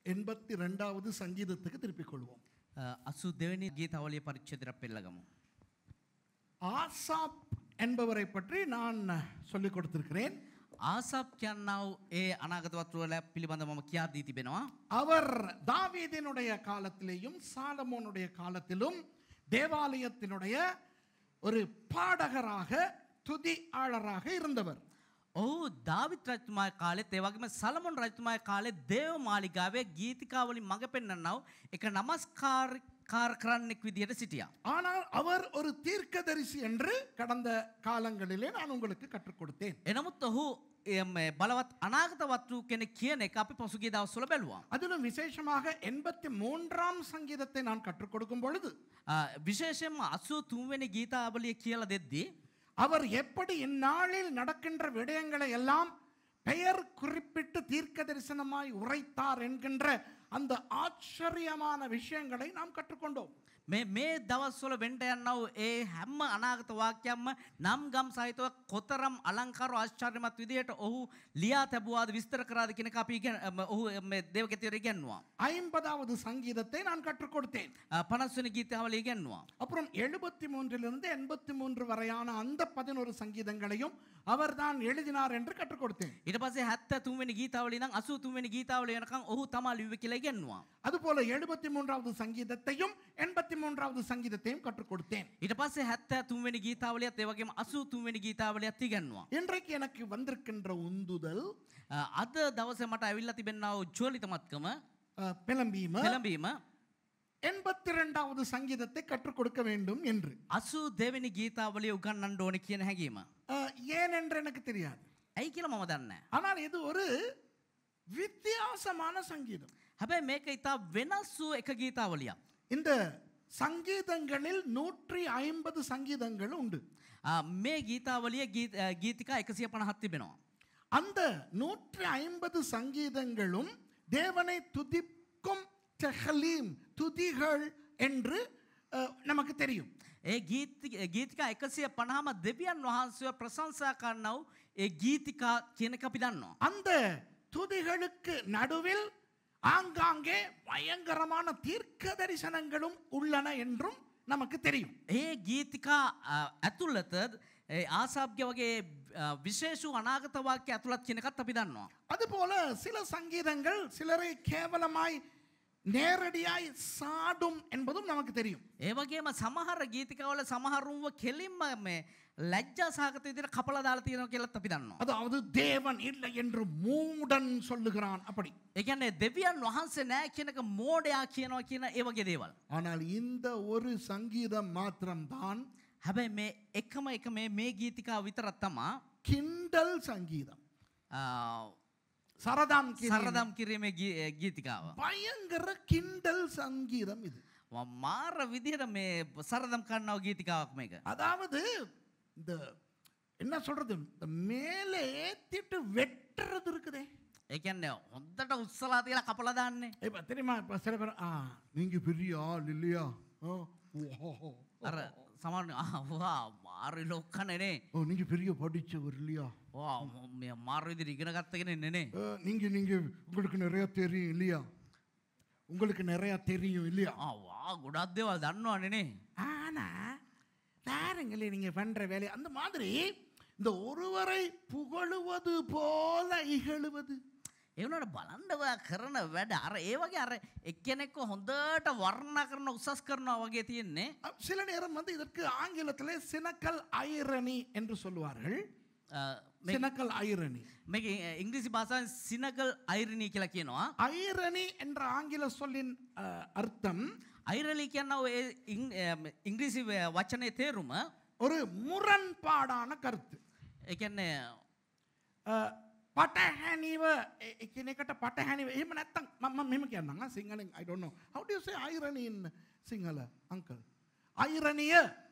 எண்பத்தி ரெண்டாவது சங்கீதத்துக்கு திருப்பிக் கொள்வோம் අසු දෙවැනි ගීතවලිය පරිච්චදිරක් පෙල්ලගමු. ஆசாப் என்பவரை பற்றி நான் சொல்லிக் கொடுத்திருக்கிறேன் ආසප් කියන්නාව ඒ අනාගතවත්රුවල පිළිබඳ මම කියා දී තිබෙනවා. அவர் தாவீதினுடைய காலத்திலேயும் சாலமோனுடைய காலத்திலும் தேவாலயத்தினுடைய ஒரு பாடகராக துதியாளராக இருந்தவர் ඔහු ධවිත් රජතුමාය කාලෙත් ඒවගේම සලමුන් රජතුමාය කාලෙ දේව මාලිගාවේ ගීතිකාවලින් මඟ පෙන්න්නන්නව එක නමස්කාර කාර කරන්නෙක් විදිහට සිටියා. ஆனால் அவர் ஒரு தீர்க்கதரிசி என்று கடந்த காலங்களிலே நான் உங்களுக்கு கற்றுக் கொடுத்தேன் එනමුත් ඔහු එම බලවත් අනාගතවත් වූ කෙනෙ කියන එක අපි පසුගේ දවස්වල බැලවා. அதிலும் விசேஷமாக எண்பத்தி மூன்றாம் சங்கீதத்தை நான் கற்றுக் கொடுக்கும் பொழுது විශේෂෙන්ම අසූ තුන්වෙනි ගීතාවලිය කියල දෙද්දී. அவர் எப்படி இந்நாளில் நடக்கின்ற விடயங்களை எல்லாம் பெயர் குறிப்பிட்டு தீர்க்க தரிசனமாய் உரைத்தார் என்கின்ற அந்த ஆச்சரியமான விஷயங்களை நாம் கற்றுக்கொண்டோம் මේ මේ දවස්වල වෙන්ට යන්නව ඒ හැම්ම අනාගත වාක්‍යම්ම නම් ගම් සහිතව කොතරම් අලංකාර ආශ්චර්යමත් විදියට ඔහු ලියා තැබවාද විස්තර කරාද කෙනෙක අපි ඉගෙන- අම ඔහු දේවකතවර ඉගැන්වා. ஐம்பதாவது சங்கீதத்தை நான் கற்றுக் கொடுத்தேன் පනස්වන ගීතහවල ඉගැන්වා. அப்புறம் எழுபத்தி மூன்றிலிருந்து எண்பத்தி மூன்று வரையான அந்த பதினோரு சங்கீதங்களையும் அவர்தான் எழுதினார் என்று கற்றுக் கொடுத்தேன் ඉට පසේ හැත්ත තුන්වෙනි ගීතාවලි නම් අසු තුන්වෙනි ගීතාවල යනකම් ඔහු තමා ලිව කියලා ඉගැන්වා. அதுபோல எழுபத்தி மூன்றாவது சங்கீதத்தையும் எண்பத்தி மூன்றாவது சங்கீதத்தையும் கற்றுக் கொடுத்தேன் ඉට පස්සේ හැත්ත තුන්වෙනි ගීතාවලයත් ඒවගේම අසු තුන්වෙනි ගීතාවලයත් ඉගැන්වා. இன்றைக்கு எனக்கு வந்திருக்கின்ற உந்துதல் අද දවස මට ඇවිල්ල තිබෙන්නාව ජෝලිතමත්කම அஹ், பிளம்பீம පෙළඹීම எண்பத்தி இரண்டாவது சங்கீதத்தை கற்றுக் கொடுக்க வேண்டும் என்று අසු දෙවැනි ගීතාවලිය උගන්නන්න ඕන කියන හැඟීම. அஹ், ஏன் என்று எனக்கு தெரியாது ඇයි කියල මම දන්න. ஆனால் இது ஒரு வித்தியாசமான சங்கீதம் හැබැයි මේක ඉතා වෙනස් වූ එක ගීතාවලියක්. இந்த சங்கீதங்களில் நூற்றி ஐம்பது சங்கீதங்கள் உண்டு ආ, මේ ගීතාවලිය ගීත- අ, ගීතිකා එකසිය පණහත් තිබෙනවා. அந்த நூற்றி ஐம்பது சங்கீதங்களும் தேவனை துதிக்கும் தெஹலீம் துதிகள் என்று அஹ், நமக்கு தெரியும் ඒ ගීති- ගීතිකා එකසිය පණහම දෙවියන් වහන්සේව ප්‍රශංසා කරන්නව ඒ ගීතිකා කියනක අපි දන්නවා. அந்த துதிகளுக்கு நடுவில் ஆங்காங்கே பயங்கரமான தீர்க்க தரிசனங்களும் உள்ளன என்றும் நமக்கு தெரியும் ඒ ගීතිකා අ, ඇතුළත ඒ ආසාභ්‍ය වගේ අ, විශේෂ අනාගතවාක්‍ය ඇතුළත් කියනකත් අපි දන්නවා. அதுபோல சில சங்கீதங்கள் சிலரை கேவலமாய் நேரடியாய் சாடும் என்பதும் நமக்கு தெரியும் ඒවගේම සමහර ගීතිකවල සමහරුන්ව කෙලින්ම මේ ලැජ්ජා සහගත විදිහට කපලා දාලා තියෙනවා කියලත් අපි දන්නවා. அதாவது தேவன் இல்லை என்று மூடன் சொல்லுகிறான் அப்படி ඒ කියන්නේ දෙවියන් වහන්සේ නෑ කියනක මෝඩයා කියනවා කියන ඒ වගේ දේවල්. ஆனால் இந்த ஒரு சங்கீதம் மாத்திரம்தான் හැබැයි මේ එකම එක මේ මේ ගීතිකාව විතරත් තමා கிண்டல் சங்கீதம் ආ, சரதாம் கிரி- සරදම් කිරීමේ ගී- ගීතිකාව. பயங்கர கிண்டல் சங்கீதம் இது ම- මාර විදිහට මේ සරදම් කන්නාව ගීතිකාවක් මේක. அதாவது இந்த என்ன சொல்றது இந்த மேலே ஏத்திட்டு வெட்டுறது இருக்குதே ඒ කියන්නේ හොඳට උත්සලා තියලා කපලා දාන්නේ. இப்ப தெரியுமா இப்ப சில பேர் ஆ நீங்க பெரிய ஆள் இல்லையா ஆ, ஓ, අර සමහර ආවා මාරි ලොක්කනනේ. ஓ, நீங்க பெரிய படிச்சவர் இல்லையா වා මේ මාර විදිහට ඉගෙන ගත්තගෙන නෙනේ. ஆ, நீங்க நீங்க உங்களுக்கு நிறைய தெரியும் இல்லையா உங்களுக்கு நிறைய தெரியும் இல்லையா ආ වා ගොඩක් දේවල් දන්නවනේ. ஆனா பாருங்களே நீங்க பண்ற வேலை அந்த மாதிரி இந்த ஒருவரை புகழுவது போல இகழுவது ඒවනට බලන්ඩව කරන වැඩ අර ඒ වගේ අර එක්කෙනෙක්ව හොඳට වර්ණ කරන උසස් කරනවා වගේ තියෙන්නේ. அஹ், சில நேரம் வந்து இதற்கு ஆங்கிலத்திலே சினக்கல் ஐரணி என்று சொல்லுவார்கள் අ, මේ- சினக்கல் ஐரணி මේක ඉංග්‍රිසි භාෂාවෙන් සිනගල් අයිරණී කියලා කියනවා. ஐரணி என்ற ஆங்கில சொல்லின் அஹ், அர்த்தம் අයිරලි කියන්නව ඒ ඉං- එම, ඉංග්‍රීසි ව- වචනය තේරුම ஒரு முரண்பாடான கருத்து එකන්නේ අஹ், පටහැනිව එ- එකිනෙකට පටහැනිව එහෙම නැත්තම් මම මෙම කියන්නම් ආ, සිංහලෙන් I don't know how do you say irony in Sinhala uncle ஐரணிய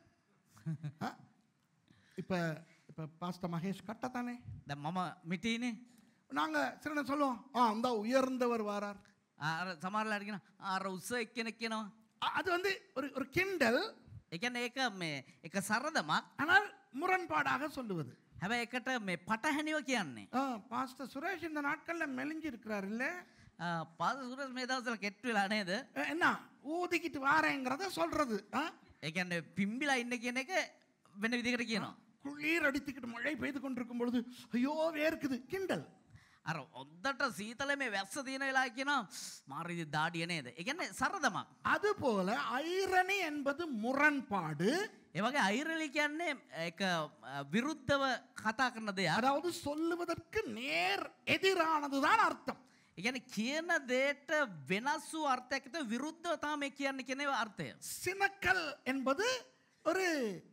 இப்ப இப்ப பாஸ்டர் மகேஷ் கட்டத்தானே ද මම මිටීනේ நாங்க சில நேரம் சொல்லுவோம் ஆ அந்த உயர்ந்தவர் வாரார் අර සමරලා අරගෙන අර උස්ස එක්කෙනෙක් කියනවා. அ- அது வந்து ஒரு ஒரு கிண்டல் එකන ඒක මේ එක සරදමක් ஆனால் முரண்பாடாக சொல்லுவது හැබැ එකට මේ පටහැනිව කියන්නේ. ஆ, பாஸ்டர் சுரேஷ் இந்த நாட்கள்ல மெலிஞ்சு இருக்கிறார் இல்ல පාද සුරස් මේ දවසල කෙට්ටු වෙලා නේද அஹ், என்ன ஊதிக்கிட்டு வாரேங்கிறத சொல்றது ஆ? ඒකන්න පිම්බිලා ඉන්න කියන එක වෙන විදිකට කියනවා. குளிர் அடித்துக்கிட்டு மழை பெய்து கொண்டிருக்கும் பொழுது ஐயோ வேர்க்குது கிண்டல் අර ඔොද්දට සීතල මේ වැස්ස තියෙන වෙලා කියනවා මාරිදි දාඩිය නේද. එකන්නේ සරදමක්. அதுபோல ஐரணி என்பது முரண்பாடு ඒවගේ අයිරලි කියන්නේ එක විරුද්ධව කතා කරන දෙයක්. அதாவது சொல்லுவதற்கு நேர் எதிரானதுதான் அர்த்தம் ඉගැන කියන දේට වෙනස් වූ අර්ථයක්ත විරුද්ධතා මේ කියන්න කෙනෙව අර්ථය. சினக்கல் என்பது ஒரு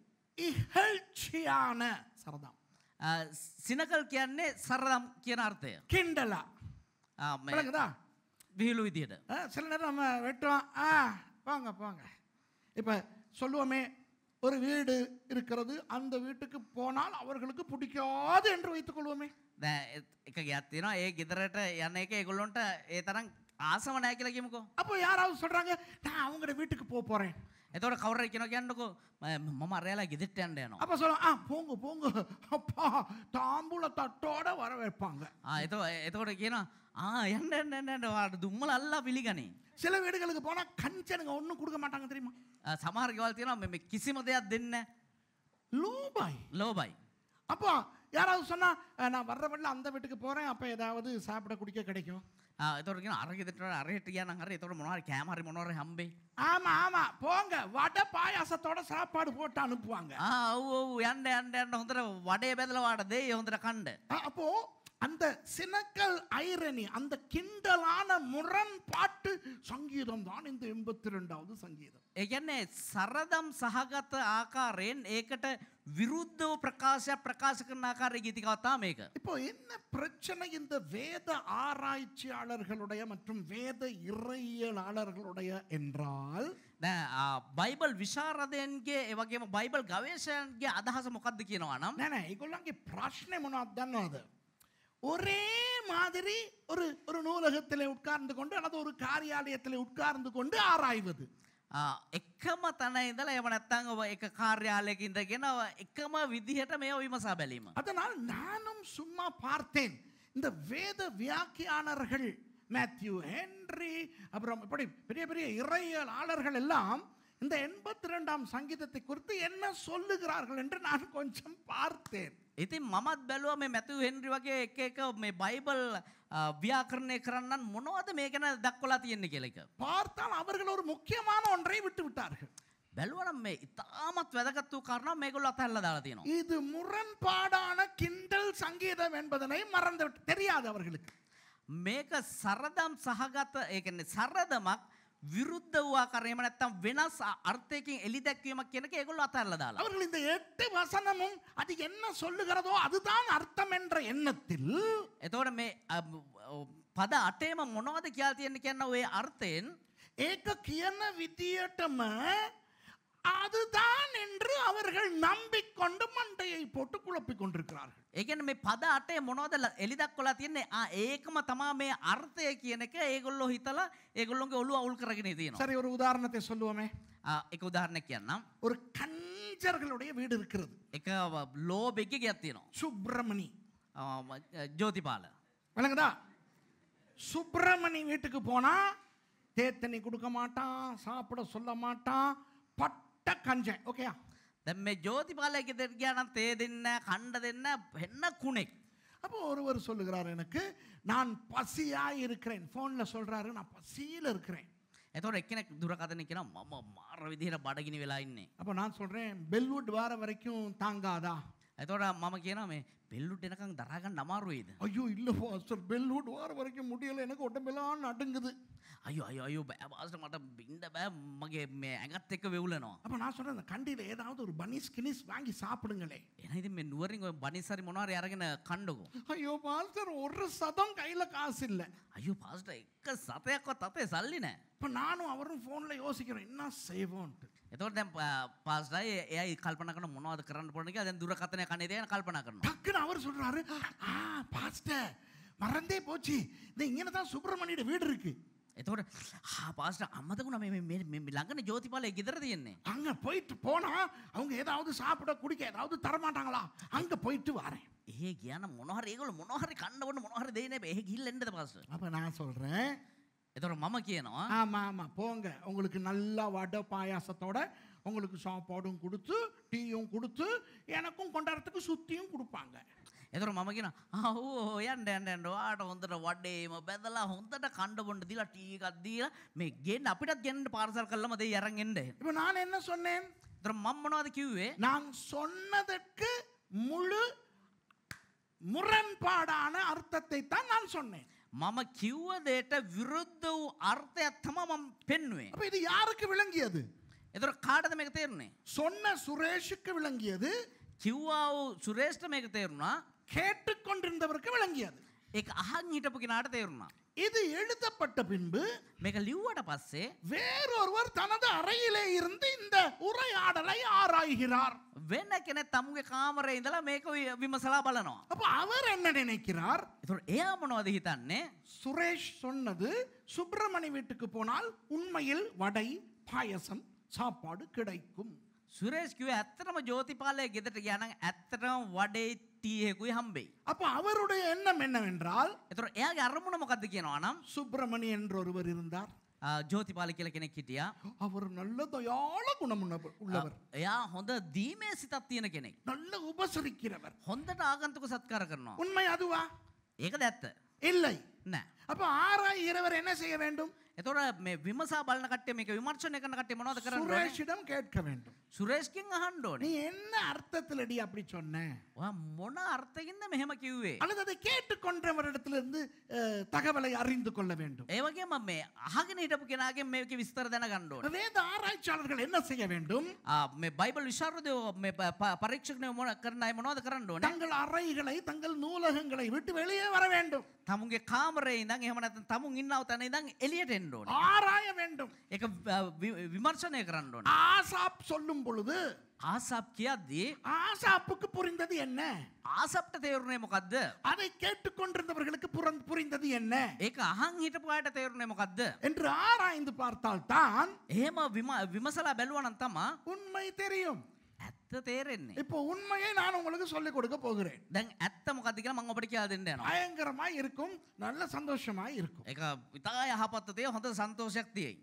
இகழ்ச்சியான சரதம் අ, සිනකල් කියන්නේ සරදම් කියන අර්ථය. கிண்டலா ආ, මේ விளங்குதா විහිලු විදියට. ஆ, சில நேரம் நம்ம வெட்டுவோம் ஆ போங்க போங்க இப்போ சொல்லுவோமே ஒரு வீடு இருக்கிறது அந்த வீட்டுக்கு போனால் அவர்களுக்கு பிடிக்காது என்று வைத்துக் கொள்வோமே දැ එක ගැත්තිනවා ඒ ගෙදරට යන්න එක ඒගොල්ලොන්ට ඒ තරම් ආසම නෑ කියලා කිමුකෝ. அப்போ யாராவது சொல்றாங்க நான் அவங்களோட வீட்டுக்கு போக போறேன் එතවට කවර කියන කියන්නකෝ මම අරයාලා ගෙදෙට යන්න යනවා. அப்ப சொல்லுவாங்க ஆ போங்க போங்க அப்பா தாம்பூல தட்டோட வர வைப்பாங்க එත එතකොට කියන ආ යන්න එන්නට වාට දුම්මල අල්ලා පිළිගනේ. சில வீடுகளுக்கு போனா கஞ்சனுங்க ஒண்ணும் கொடுக்க மாட்டாங்க தெரியுமா සමහරගවල් තියෙනවා මෙ කිසිම දෙයක් දෙන්න லூபாய் ලෝබයි. அப்போ யாராவது சொன்னா "அஹ், நான் வர்ற வழியில அந்த வீட்டுக்கு போறேன் அப்ப ஏதாவது சாப்பிட குடிக்க கிடைக்கும் එතොරගෙන අරගෙදට අරයට කියන හර එතොට මොනවාර කෑමරි මොනොර හම්බේ. ஆமா ஆமா போங்க வடை பாயாசத்தோட சாப்பாடு போட்டு அனுப்புவாங்க ඔව් යන්න යන්න යන්න හොඳර වඩේ බැදලවාට දේ හොඳර කණ්ඩ. அ- அப்போ அந்த சினக்கல் ஐரணி அந்த கிண்டலான முரண்பாட்டு சங்கீதம் தான் இந்த எண்பத்தி ரெண்டாவது சங்கீதம் ඒගැන්නේ සරදම් සහගත ආකාරයෙන් ඒකට විරුද්ධව ප්‍රකාශයක් ප්‍රකාශ කරන ආකාරය ගීතිකවත්තා මේක. இப்போ என்ன பிரச்சனை இந்த வேத ஆராய்ச்சியாளர்களுடைய மற்றும் வேத இறையியலாளர்களுடைய என்றால் දැ බයිබල් විශාරදයන්ගේ ඒවගේම බයිබල් ගවේශයන්ගේ අදහස මොකක්ද කියනවා නම් නෑ නෑ ඒගොල්ලන්ගේ ප්‍රශ්නේ මොනවද දන්නවද ஒரே மாதிரி ஒரு ஒரு நூலகத்திலே உட்கார்ந்து கொண்டு அல்லது ஒரு காரியாலயத்திலே உட்கார்ந்து கொண்டு ஆராய்வது ආ, එකම තැන ඉඳලා එම නැත්තං ඔබ එක කාර්යාලයක ඉඳගෙන එකම විදිහට මේ විමසා බැලීම. அதனால் நானும் சும்மா பார்த்தேன் இந்த வேத வியாக்கியானர்கள் மேத்யூ ஹென்றி அப்புறம் இப்படி பெரிய பெரிய இறையியலாளர்கள் எல்லாம் இந்த எண்பத்தி ரெண்டாம் சங்கீதத்தை குறித்து என்ன சொல்லுகிறார்கள் என்று நான் கொஞ்சம் பார்த்தேன் ඉතින් මමත් බැලුව මේ මැතු හෙන්රි වගේ එක එක මේ බයිබල් ආ, ව්‍යාකරණය කරන්නන් මොනවද මේ ගැන දක්වලා තියෙන්නේ කෙලෙක. பார்த்தால் அவர்கள் ஒரு முக்கியமான ஒன்றை விட்டு விட்டார்கள் බැලුවනම් මේ ඉතාමත් වැදගත් වූ කරන මේගොල්ල අතැල්ල දාලා තියෙනවා. இது முரண்பாடான கிண்டல் சங்கீதம் என்பதனை மறந்து விட்டு தெரியாது அவர்களுக்கு මේක සරදම් සහගත ඒකන්නේ සරදමක් විරුද්ධ වූ කරේම නැත්තම් වෙනස් අර්ථයකින් එලි දැක්වීමක් කියනක ඒගොල්ල අතැල්ල දාලා. அவர்கள் இந்த எட்டு வசனமும் அது என்ன சொல்லுகிறதோ அதுதான் அர்த்தம் என்ற எண்ணத்தில் එතවට මේ අ, ඔ, පද අටේම මොනවද කියල් තියෙන කියන්න ඔය අර්ථයෙන් ஏக කියන විදියටම அதுதான் என்று அவர்கள் நம்பிக்கொண்டு மண்டையை போட்டு குழப்பிக் கொண்டிருக்கிறார்கள் ඒකන මේ පද අටේ මොනෝද එලිදක් කොලා තියන්නේ ආ ඒකම තමා මේ අර්ථය කියන එක ඒගොල්ලො හිතලා ඒගොල්ලොන්ගේ ඔලු අවුල් කරගෙන තියෙනවා. சரி ஒரு உதாரணத்தை சொல்லுவோமே එක උදාහරණයක් කියන්නම්. ஒரு கஞ்சர்களுடைய வீடு இருக்கிறது එක ලෝබෙක්ග ගයක් තියෙනවා. சுப்பிரமணி ආ, ජෝතිපාල. விளங்குதா சுப்பிரமணி வீட்டுக்கு போனா தேத்தனி கொடுக்க மாட்டான் சாப்பிட சொல்ல மாட்டான் பட்ட கஞ்சன் ஓகேயா දැ මේ ජෝතිපාලයක දෙර ගානම් තේ දෙන්න කණ්ඩ දෙන්න පෙන්න කුණෙක්. அப்போ ஒருவர் சொல்லுகிறார் எனக்கு நான் பசியா இருக்கிறேன் போன்ல சொல்றாரு நான் பசியில இருக்கிறேன் එතොට එක්කෙනෙක් දුරකතන කියෙන මම මාර විදිහට බඩගිනි වෙලා ඉන්නේ. அப்போ நான் சொல்றேன் பெல்வுட் வார வரைக்கும் தாங்காதா ඇතොට මම කියන මේ පෙල්ලුට එනකං දරාගන්න අමාරුවේද. ஐயோ இல்ல பாஸ்டர் பெல்வுட் வார வரைக்கும் முடியல எனக்கு உடம்பெல்லாம் நடுங்குது අයෝ අයෝ අයෝ බෑවාසට මට බින්ඩ බෑ මගේ මේ ඇඟත් එක්ක වෙවුලනවා. அப்போ நான் சொல்றேன் அந்த கண்டியில ஏதாவது ஒரு பனிஸ் கினிஸ் வாங்கி சாப்பிடுங்களே එනයිති මේ නුවරින් ඔය බනිසරි මොනවාර අරගෙන කණ්ඩකෝ. ஐயோ பாஸ்டர் ஒரு சதம் கையில காசு இல்லை අයු පස්ට එක සතයක්වත් අපේ සල්ලි නෑ. இப்போ நானும் அவரும் ஃபோனில் யோசிக்கிறோம் என்ன செய்வோன்ட்டு එතොට දැම් පාස්ටයි එයයි කල්පන කන මොනවද කරන්න පොනික දැන් දුරකතනය කනේදයන කල්පන කරන. டக்குன்னு அவர் சொல்றாரு ஆ பாஸ்டர் மறந்தே போச்சு இந்த இங்கே தான் சுப்பிரமணியோட வீடு இருக்கு එතකොට පාස්ට අම්මතකුණ මේ ළඟන ජෝතිපාලය ගෙදර තියෙන්නේ. அங்க போயிட்டு போனா அவங்க ஏதாவது சாப்பிட குடிக்க ஏதாவது தரமாட்டாங்களா அங்க போயிட்டு வரேன் ඒ කියන මොනහර ඒගොල මොනහරි කණ්ඩවන මොනහර දේන එහ ගිල්ලෙන්ට පස්ස. அப்ப நான் சொல்றேன் එතොට මම කියනවා ஆமா ஆமா போங்க உங்களுக்கு நல்லா வடை பாயாசத்தோட உங்களுக்கு சாப்பாடும் கொடுத்து டீயும் கொடுத்து எனக்கும் கொண்டாடுறதுக்கு சுத்தியும் கொடுப்பாங்க එතර මම කියෙන හෝ යන්ට ඇන්ට වාට හොඳට වඩේම බැදලා හොඳට කණ්ඩබොන්ඩ දිලා ටීකක්දීල මේ ගෙන් අපිටත් ගෙන්ට පාර්සල් කල්ලමද යරගෙන්ට. இப்ப நான் என்ன சொன்னேன் තර මම්මනවාද කිව්වේ நான் சொன்னதற்கு முழு முரண்பாடான அர்த்தத்தை தான் நான் சொன்னேன் මම කිව්ව දේට විරුද්ධ වූ අර්ථයක් තම මම පෙන්නුවේ. அப்ப இது யாருக்கு விளங்கியது එතර කාඩද මේක තේරුණේ. சொன்ன சுரேஷுக்கு விளங்கியது කිව්වා වූ සුරේෂ්ඨ මේක තේරුණා கேட்டுக்கொண்டிருந்தவருக்கு விளங்கியது ඒ අහන් හිටපු කෙනාට තේරුණා. இது எழுதப்பட்ட பின்பு මේක ලිව්වට පස්සේ வேறொருவர் தனது அறையிலே இருந்து இந்த உரையாடலை ஆராய்கிறார் වෙන්න කෙනෙ තමුගේ කාමරය ඉඳලා මේක වි- විමසලා බලනවා. அப்ப அவர் என்ன நினைக்கிறார் එතුට එයා මොනවද හිතන්නේ சுரேஷ் சொன்னது சுப்பிரமணி வீட்டுக்கு போனால் உண்மையில் வடை பாயசம் சாப்பாடு கிடைக்கும் සුරේෂ් කිව ඇත්තටම ජෝතිපාලය ගෙදට යන ඇත්තටම වඩේ තියකුයි හම්බෙයි. அப்ப அவருடைய எண்ணம் என்னவென்றால் එතුර එයාගේ අරමුණ මොකක්ද කියනවා නම් சுப்பிரமணி என்ற ஒருவர் இருந்தார் ආ, ජෝතිපාල කියල කෙනෙක් හිටියා. அவர் நல்ல தயாள குணம் உள்ள- உள்ளவர் එයා හොඳ දීමේ සිතත් තියෙන කෙනෙක්. நல்ல உபசரிக்கிறவர் හොඳට ආගන්තුක සත්කාර කරනවා. உண்மை அதுவா ඒක දැත්ත. இல்லை නෑ. அப்ப ஆராய்கிறவர் என்ன செய்ய வேண்டும் එතොට මේ විමසා බලන කටේ මේක විමර්ශනය කන කටේ මොනවද කරන්න ඕනේ? சுரேஷிடம் கேட்க வேண்டும் සුරේෂ්කින් අහන්ඩෝන நீ என்ன அர்த்தத்திலடி அப்படி சொன்ன මොන අර්ථකින්ද මෙහෙම කිව්වේ. அல்லது அதை கேட்டுக்கொண்டவரிடத்திலிருந்து அஹ், தகவலை அறிந்து கொள்ள வேண்டும் ඒවගේම මේ අහගෙන හිටපු කෙනගේ මේක විස්තර දැන ගණ්ඩෝන. வேத ஆராய்ச்சியாளர்கள் என்ன செய்ய வேண்டும் මේ බයිබල් විශාරදය පරීක්ෂකනය මොන කරනයි මොනවද කරන්න ඕන தங்கள் அறைகளை தங்கள் நூலகங்களை விட்டு வெளியே வர வேண்டும் තමුන්ගේ කාමරේ ඉදන් එහමනත තමුන් ඉන්නව තැන ඉදන් එලියට එන්ඩෝන ஆராய வேண்டும் එක විමර්ශනය කරන්න ඕන ஆசாப் சொல்லும் பொழுது ආසප් කියද්දී ஆசாப்புக்கு புரிந்தது என்ன ආසප්ට තේරුණේ මොකක්ද அதை கேட்டுக்கொண்டிருந்தவர்களுக்கு புறந்- புரிந்தது என்ன ඒක අහන් හිටපුවායට තේරුණේ මොකක්ද என்று ஆராய்ந்து பார்த்தால் தான் එහෙම විම- විමසලා බැලුවනන් තමා உண்மை தெரியும் ඇත්ත තේරෙන්නේ இப்போ உண்மையை நான் உங்களுக்கு சொல்லிக் கொடுக்க போகிறேன் දැන් ඇත්ත මොකක්ද කියලා මං ඔබට කියලා දෙන්න යනවා பயங்கரமாய் இருக்கும் நல்ல சந்தோஷமாய் இருக்கும் ඒක ඉතා යහපත්තතේ හොඳ සන්තෝෂයක් තියෙයි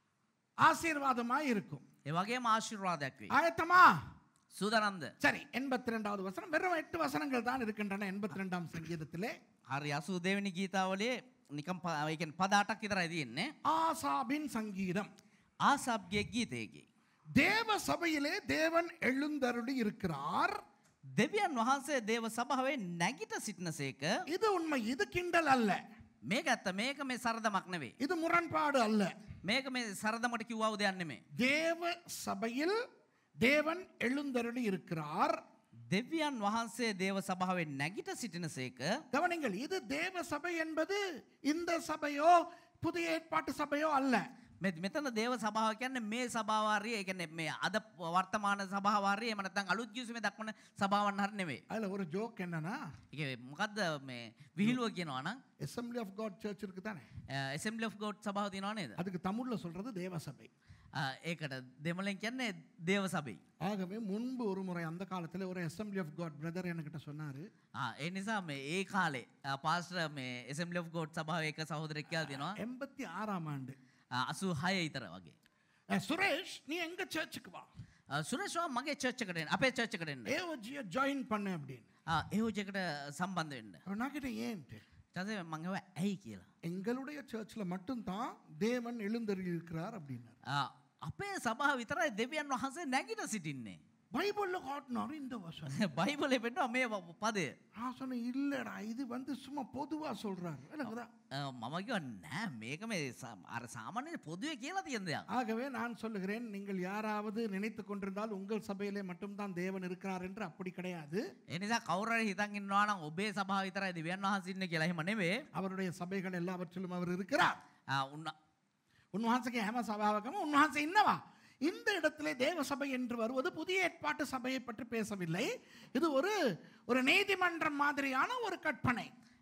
ஆசீர்வாதமாய் இருக்கும் ඒ වගේම ආශිර්වාදයක් වේ ஆயத்தமா සූදානම්ද சரி எண்பத்தி ரெண்டாவது வசனம் வெறும் எட்டு வசனங்கள் தான் இருக்கின்றன எண்பத்தி ரெண்டாம் சங்கீதத்திலே හරි අසූ දෙවනි ගීතාවලේ නිකම් පයකෙන් පද අටක් විතර තියෙන්නේ ஆசாபின் சங்கீதம் ආසබ්ගේ ගීතයකි. தேவ சபையிலே தேவன் எழுந்தருளி இருக்கிறார் දෙවියන් වහන්සේ දේව සභාවේ නැගිට සිටින සේක இது உண்மை இது கிண்டல் அல்ல මේක ඇත්ත මේක මේ සරදමක් නෙවේ. இது முரண்பாடு அல்ல මේක මේ සරදමට කිව්වාව දෙයන්නෙමේ. தேவ சபையில் தேவன் எழுந்தருளி இருக்கிறார் දෙවියන් වහන්සේ දේව සභාවේ නැගිට සිටින සේක கவனிங்கள் இது தேவ சபை என்பது இந்த சபையோ புதிய ஏற்பாட்டு சபையோ அல்ல මෙ- මෙතන දේව සභාව කියන්න මේ සභාවාරය එකන මේ අද වර්තමාන සභාවාරය මනතන් අලුත් ගියසුම දක්වන සභාවන් හර නෙවේ. அதுல ஒரு ஜோக் என்னன்னா එක මොකක්ද මේ විහිලුව කියනවාන அசம்பிளி ஆஃப் காட் சர்ச் இருக்கு தானே එසම්ලි of ගෝඩ් සභාව තිනවා නේද. அதுக்கு தமிழ்ல சொல்றது தேவ சபை ආ, ඒකට දෙමලෙන් කියන්නේ දේව සබයි. ஆகவே முன்பு ஒரு முறை அந்த காலத்துல ஒரு அசம்பிளி ஆஃப் காட் பிரதர் என்கிட்ட சொன்னாரு ඒ නිසා මේ ඒ කාලේ පාස්ට මේ එසම්ලි of ගෝඩ් සභාව එක සහෝදරක්කයා දෙනවා எண்பத்தி ஆறாம் ஆண்டு අසු හය ඉතර වගේ. அஹ், சுரேஷ் நீ எங்க சர்ச்சுக்கு வா සුරේශ්වා මගේ චච්චකටෙන් අපේ චච්චකටෙන්න්න. ஏஓஜிய ஜாயின் பண்ண அப்படின்னு ඒහෝජකට සම්බන්ධ වෙන්න. அவன் நான் கிட்ட ஏன்ட்டு චස මංගව ඇයි කියලා. எங்களுடைய சர்ச்சில் மட்டும்தான் தேவன் எழுந்தருளி இருக்கிறார் அப்படின்னாரு ආ, අපේ සභහ විතරයි දෙවියන් වහන්සේ නැගිට සිටින්නේ. பைபிள்ல காட்டினாரு இந்த வசனம் බයිබලය පෙන්නවා මේ ව- පදය. நான் சொன்னேன் இல்லடா இது வந்து சும்மா பொதுவா சொல்றாரு எனக்குதான் මම කිව නෑ මේක මේ සා- අර සාමාන්‍ය පොදුවේ කියලා තියෙන දෙයක්. ஆகவே நான் சொல்லுகிறேன் நீங்கள் யாராவது நினைத்து கொண்டிருந்தால் உங்கள் சபையிலே மட்டும்தான் தேவன் இருக்கிறார் என்று அப்படி கிடையாது එනිසා කවර හිතන් ඉන්නවානම් ඔබේ සභාව විතරයි දෙවියන් වහන්සින්න කියලා එහෙම නෙවේ. அவருடைய சபைகள் எல்லாவற்றிலும் அவர் இருக்கிறார் ආ, උන්න உன்வහන්සගේ හැම சபாவகமும் உன்வහන්සේ இன்னவா இந்த இடத்திலே தேவ சபை என்று வருவது புதிய ஏற்பாட்டு சபையை பற்றி பேசவில்லை இது ஒரு ஒரு நீதிமன்றம் மாதிரியான ஒரு கற்பனை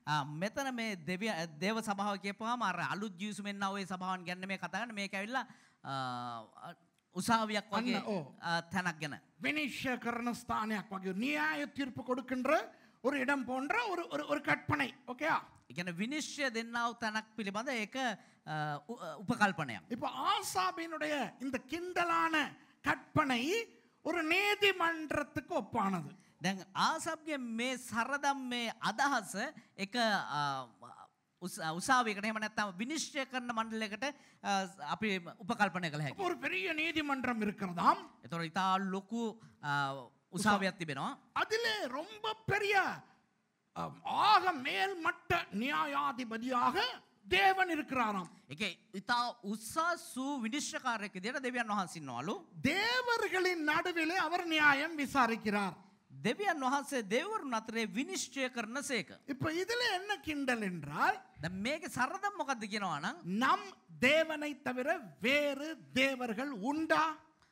ආ, මෙතන මේ දෙවිය දේව සභාව කියපුවාම අර අලුත් ජියුසුමෙන් ඔය සභාවන් ගැන මේ කතා කරන්නේ මේක ඇවිල්ලා ආ, උසාවියක් වගේ අන්න, ඕ. ආ, තැනක් ගැන. வினிஷ கரண ஸ்தானிයක් වගේ நியாய தீர்ப்பு கொடுக்கின்ற ஒரு இடம் போன்ற ஒரு ஒரு ஒரு கற்பனை ஓகேயா එකන විනිශ්්‍ය දෙන්නාව තැනක් පිළිබඳ ඒක ආ, උ- උපකල්පනයක්. இப்போ ஆசாபினுடைய இந்த கிண்டலான கற்பனை ஒரு நீதிமன்றத்துக்கு ஒப்பானது දැන් ආසබ්ගේ මේ සරදම් මේ අදහස එක ආ, උස- උසාවියකට එහෙම නැත්තම් විනිශ්චය කරන මණ්ඩලයකට ආ, අපි උපකල්පනය කළ அப்போ හැකි. ஒரு பெரிய நீதிமன்றம் இருக்கிறதாம் එතොර ඉතා ලොකු ආ, උසාවියක් තිබෙනවා. அதிலே ரொம்ப பெரிய அம், ஆக மேல்மட்ட நியாயாதிபதியாக தேவன் இருக்கிறாராம் එක ඉතා උත්සාසූ විනිශ්්‍යකාරයක දිට දෙවියන් වහන්සින්නවලු. தேவர்களின் நடுவிலே அவர் நியாயம் விசாரிக்கிறார் දෙවියන් වහන්සේ දෙවරුන් අතරේ විනිශ්චය කරන සේක. இப்ப இதுல என்ன கிண்டல் என்றால் ද මේක සරදම් මොකක්ද කියෙනවානම් நம் தேவனை தவிர வேறு தேவர்கள் உண்டா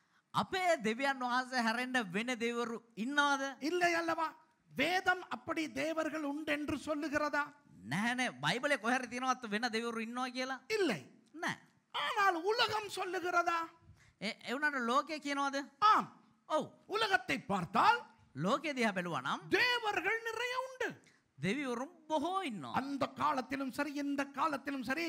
අපේ දෙවියන් වහන්සේ හැරෙන්ඩ වෙන දෙවරු ඉන්නවාද இல்லை அல்லவா வேதம் அப்படி தேவர்கள் உண்டு என்று சொல்லுகிறதா නැහැන බයිබලය කොහැර තිනවත් වෙන දෙවරු ඉන්නවා කියලා இல்லை නෑ. ஆனால் உலகம் சொல்லுகிறதா ඒ- එවනට ලෝකය කියනවාද ஆம் ඔවු உலகத்தை பார்த்தால் ලෝකෙ දිහ බැලුවනම් தேவர்கள் நிறைய உண்டு දෙවිවරුම් බොහෝ ඉන්නවා. அந்த காலத்திலும் சரி இந்த காலத்திலும் சரி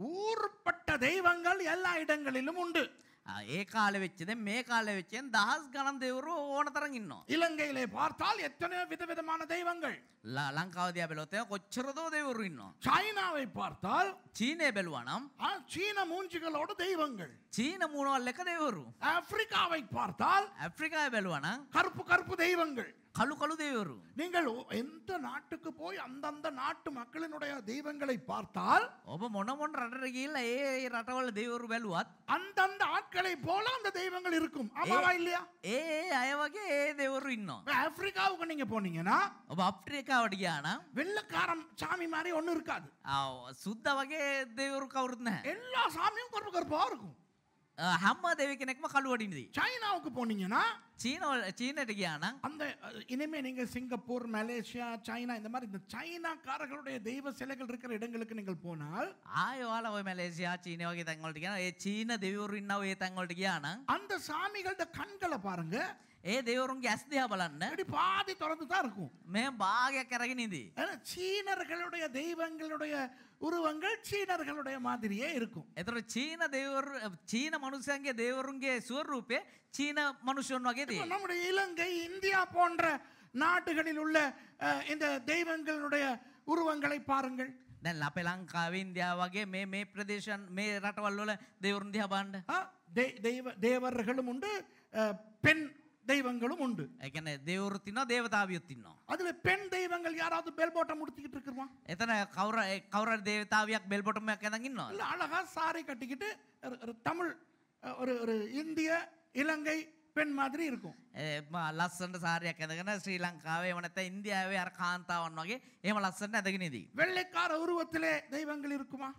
ஊர்பட்ட தெய்வங்கள் எல்லா இடங்களிலும் உண்டு ආ, ඒ කාල වෙච්චද මේ කාල වෙච්චෙන් දහස් ගණන් දෙවරු ඕන තරන් ඉන්නවා. இலங்கையிலே பார்த்தால் எத்தனையோ விதவிதமான தெய்வங்கள் ලා- ලංකාවදයා බැලොතය කොච්චරදෝ දෙවරු ඉන්නවා. சைனாவை பார்த்தால் චීනය බැලුවනම් ஆ, சீன மூஞ்சிகளோட தெய்வங்கள் චීන මුණවල් එක දෙවරු. ஆப்பிரிக்காவை பார்த்தால் ඇෆ්‍රිකාය බැලුවනම් கருப்பு கருப்பு தெய்வங்கள் කළු කළු දෙවරු. நீங்கள் ஒ- எந்த நாட்டுக்கு போய் அந்தந்த நாட்டு மக்களினுடைய தெய்வங்களை பார்த்தால் ඔබ මොනමොන් රටට ගිල්ල ඒ රටවල් දෙවරු බැලුවත් அந்தந்த ஆட்களை போல அந்த தெய்வங்கள் இருக்கும் ஆமாவா இல்லையா ඒ ඒ අය වගේ ඒ දෙවරු ඉන්නවා. இப்ப ஆப்பிரிக்காவுக்கு நீங்க போனீங்கன்னா ඔබ අප්‍රිකාවට ගියානම් வெள்ளக்காரன் சாமி மாதிரி ஒண்ணு இருக்காது සුද්ද වගේ දෙවරු කවුරුත් නැහැ. எல்லா சாமியும் கருப்பு கருப்பா இருக்கும் හැම්ම දෙව කෙනෙක්ම කළුවඩින්දී. சைனாவுக்கு போனீங்கன்னா චීනවල චීනට ගියානම් அந்த அஹ், இனிமே நீங்க சிங்கப்பூர் மலேசியா சைனா இந்த மாதிரி இந்த சைனாக்காரர்களுடைய தெய்வ சிலைகள் இருக்கிற இடங்களுக்கு நீங்கள் போனால் ආයවාල ඔය මැලේසියා චීනය වගේ තැන්වලට කියන ඒ චීන දෙවරු ඉන්නව ඒ තැන්වලට ගියානම් அந்த சாமிகளோட கண்களை பாருங்க ඒ දෙවරුන්ගේ ඇස් දෙහා බලන්න அப்படி பாதி திறந்து தான் இருக்கும் මේ භාගයක් කරගෙන ඉදී. ஆனா, சீனர்களுடைய தெய்வங்களுடைய உருவங்கள் சீனர்களுடைய மாதிரியே இருக்கும் එතර චීන දෙවරු චීන මනුසයන්ගේ දෙවරුන්ගේ ස්වරූපය චීන මනුෂ්‍යන් වගේ இப்ப දී. நம்முடைய இலங்கை இந்தியா போன்ற நாடுகளில் உள்ள அஹ், இந்த தெய்வங்களுடைய உருவங்களை பாருங்கள் දැන් අපේ ලංකාව ඉන්දයා වගේ මේ මේ ප්‍රදේශන් මේ රටවල්වල දෙවරුන් දිහා බණ්ඩ. ஆ, தெய்- தெய்வ தேவர்களும் உண்டு அஹ், பெண் தெய்வங்களும் உண்டு එකන දෙවරු තින්න දේවතාවියොත් ඉන්නවා. அதுல பெண் தெய்வங்கள் யாராவது பெல் போட்டம் முடிச்சுக்கிட்டு இருக்குமா එතන කවර කවර දේවතාවයක් බෙල්පොටමයක් ඇඳ ඉන්නවා. இல்ல அழகா சாரி கட்டிக்கிட்டு ஒரு- ஒரு தமிழ் அஹ், ஒரு ஒரு இந்திய இலங்கை பெண் மாதிரி இருக்கும் ලස්සට සාරයක් ඇදගෙන ශ්‍රී ලංකාවේ වනත ඉන්දියාවේ අර කාන්තාවන් වගේ එම ලස්සට ඇදගෙනදී. வெள்ளைக்கார உருவத்திலே தெய்வங்கள் இருக்குமா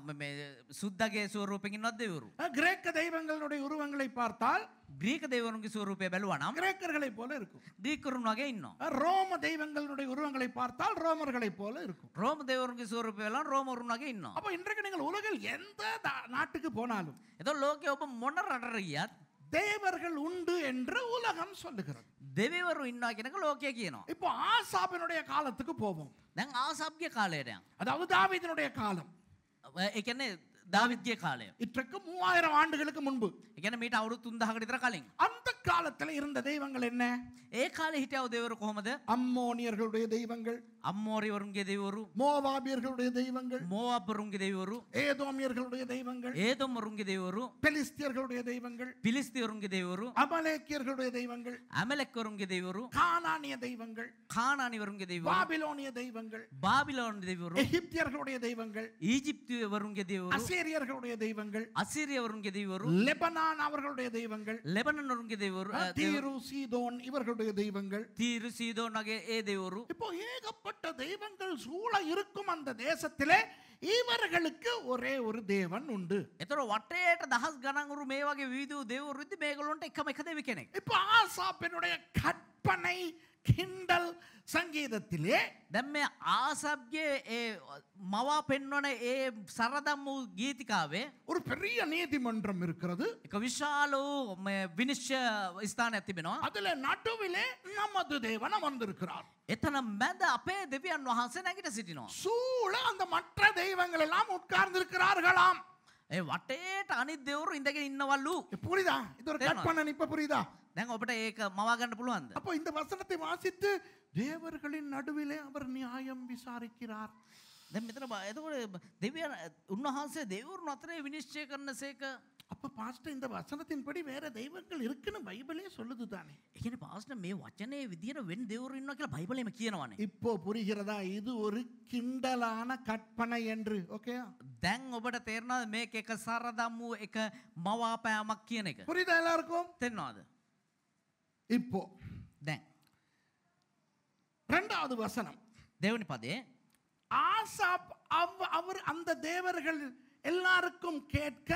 සුද්දගේ සූරූපකින් නොත් දෙවරු. அஹ், கிரேக்க தெய்வங்களுடைய உருவங்களை பார்த்தால் ග්‍රීක දෙවරුන්ගේ සූරූපය බැලුවනම් கிரேக்கர்களை போல இருக்கும் ග්‍රීකරුන් වගේ ඉන්නවා. அஹ், ரோம தெய்வங்களுடைய உருவங்களை பார்த்தால் ரோமர்களை போல இருக்கும் රෝම දෙවරුන්ගේ සූරූපය වෙලා රෝමරුන් වගේ ඉන්නවා. அப்ப இன்றைக்கு நீங்கள் உலகில் எந்த தா- நாட்டுக்கு போனாலும் එත ලෝකය ඔබ මොන රටර ගියත් தேவர்கள் உண்டு என்று உலகம் சொல்லுகிறது දෙවරු ඉන්නවා කෙනක ලෝකය කියනවා. இப்போ ஆசாபினுடைய காலத்துக்கு போவோம் දැන් ආසබ්‍ය කාලයටයන්. அதாவது தாவீதினுடைய காலம் එකන්නේ ධාවිද්‍ය කාලය. இன்றைக்கு மூவாயிரம் ஆண்டுகளுக்கு முன்பு එකන මීට අවුරු තුන්දහකටිතර කලින්. அந்த காலத்துல இருந்த தெய்வங்கள் என்ன ඒ කාලෙ හිටියව දෙවරු කොහොමද அம்மோனியர்களுடைய தெய்வங்கள் අම්මෝරිවරුන්ගේ දෙවරු மோவாபியர்களுடைய தெய்வங்கள் මෝඅපරුන්ගේ දෙවරු ஏதோமியர்களுடைய தெய்வங்கள் ඒතොමරුන්ගේ දෙවරු பெலிஸ்தியர்களுடைய தெய்வங்கள் පිලිස්තිවරුන්ගේ දෙවරු அமலேக்கியர்களுடைய தெய்வங்கள் ඇමලෙක්වරුන්ගේ දෙවරු கானானிய தெய்வங்கள் කානානිවරුන්ගේ දෙවරු பாபிலோனிய தெய்வங்கள் බාබිලෝන් දෙවරු எகிப்தியர்களுடைய தெய்வங்கள் ඊජිප්තිවරුන්ගේ දෙවරු அசீரியர்களுடைய தெய்வங்கள் අසිරියවරුන්ගේ දෙවරු லெபனான் அவர்களுடைய தெய்வங்கள் ලෙබනනරුන්ගේ දෙවරු தீரு சீதோன் இவர்களுடைய தெய்வங்கள் තීරු සීදෝනගේ ඒ දෙවරු இப்போ ஏகப்பட்ட தெய்வங்கள் சூழ இருக்கும் அந்த தேசத்திலே இவர்களுக்கு ஒரே ஒரு தேவன் உண்டு එතර වටේට දහස් ගණංගුරු මේ වගේ වීදූ දෙවරුද්දි මේගලොන්ට එකම එක දෙවි කෙනෙක් இப்போ ஆசாப்பினுடைய கற்பனை கற்பனை கிண்டல் சங்கீதத்திலே දැන් මේ ආසබ්ගේ ඒ මවා පෙන්වන ඒ සරදම් වූ ගීතිකාවේ ஒரு பெரிய நீதிமன்றம் இருக்கிறது එක විශාල වූ මේ විනිශ්්‍ය ස්ථානයක් තිබෙනවා. அதுல நடுவிலே நமது தேவன் அமர்ந்திருக்கிறார் එතන මැද අපේ දෙවියන් වහන්සේ නැගිට සිටිනවා. சூழ அந்த மற்ற தெய்வங்கள் எல்லாம் உட்கார்ந்திருக்கிறார்களாம் ඒ වටේට අනිත් දෙවරු ඉඳගෙන ඉන්නවල්ලු. புரியுதா இது ஒரு தேவனா? கற்பனை இப்ப புரியுதா දැන් ඔබට ඒක මවාගන්න පුළුවන්ද. அப்போ இந்த வசனத்தை வாசித்து தேவர்களின் நடுவிலே அவர் நியாயம் விசாரிக்கிறார் දැන් මෙතන බ- එතකොට දෙවියන් උන්වහන්සේ දෙවරුන් අතරේ විනිශ්චය කරන සේක அப்ப பாஸ்டர் இந்த வசனத்தின்படி வேற தெய்வங்கள் இருக்குன்னு பைபிளே சொல்லுது தானே එකන පාස්ට මේ වචනය විදිර වෙන් දෙවරු ඉන්න කියලා බයිබලම කියනවනේ. இப்போ புரிகிறதா இது ஒரு கிண்டலான கற்பனை என்று ஓகே දැන් ඔබට තේරනාද මේක එක සරදම් වූ එක මවාපෑමක් කියන එක. புரியுதா எல்லாருக்கும் තෙන්නවාද. இப்போ දැන්. ரெண்டாவது வசனம் දෙවනි පදේ ஆசாப் அவ் அவர் அந்த தேவர்கள் எல்லாருக்கும் கேட்க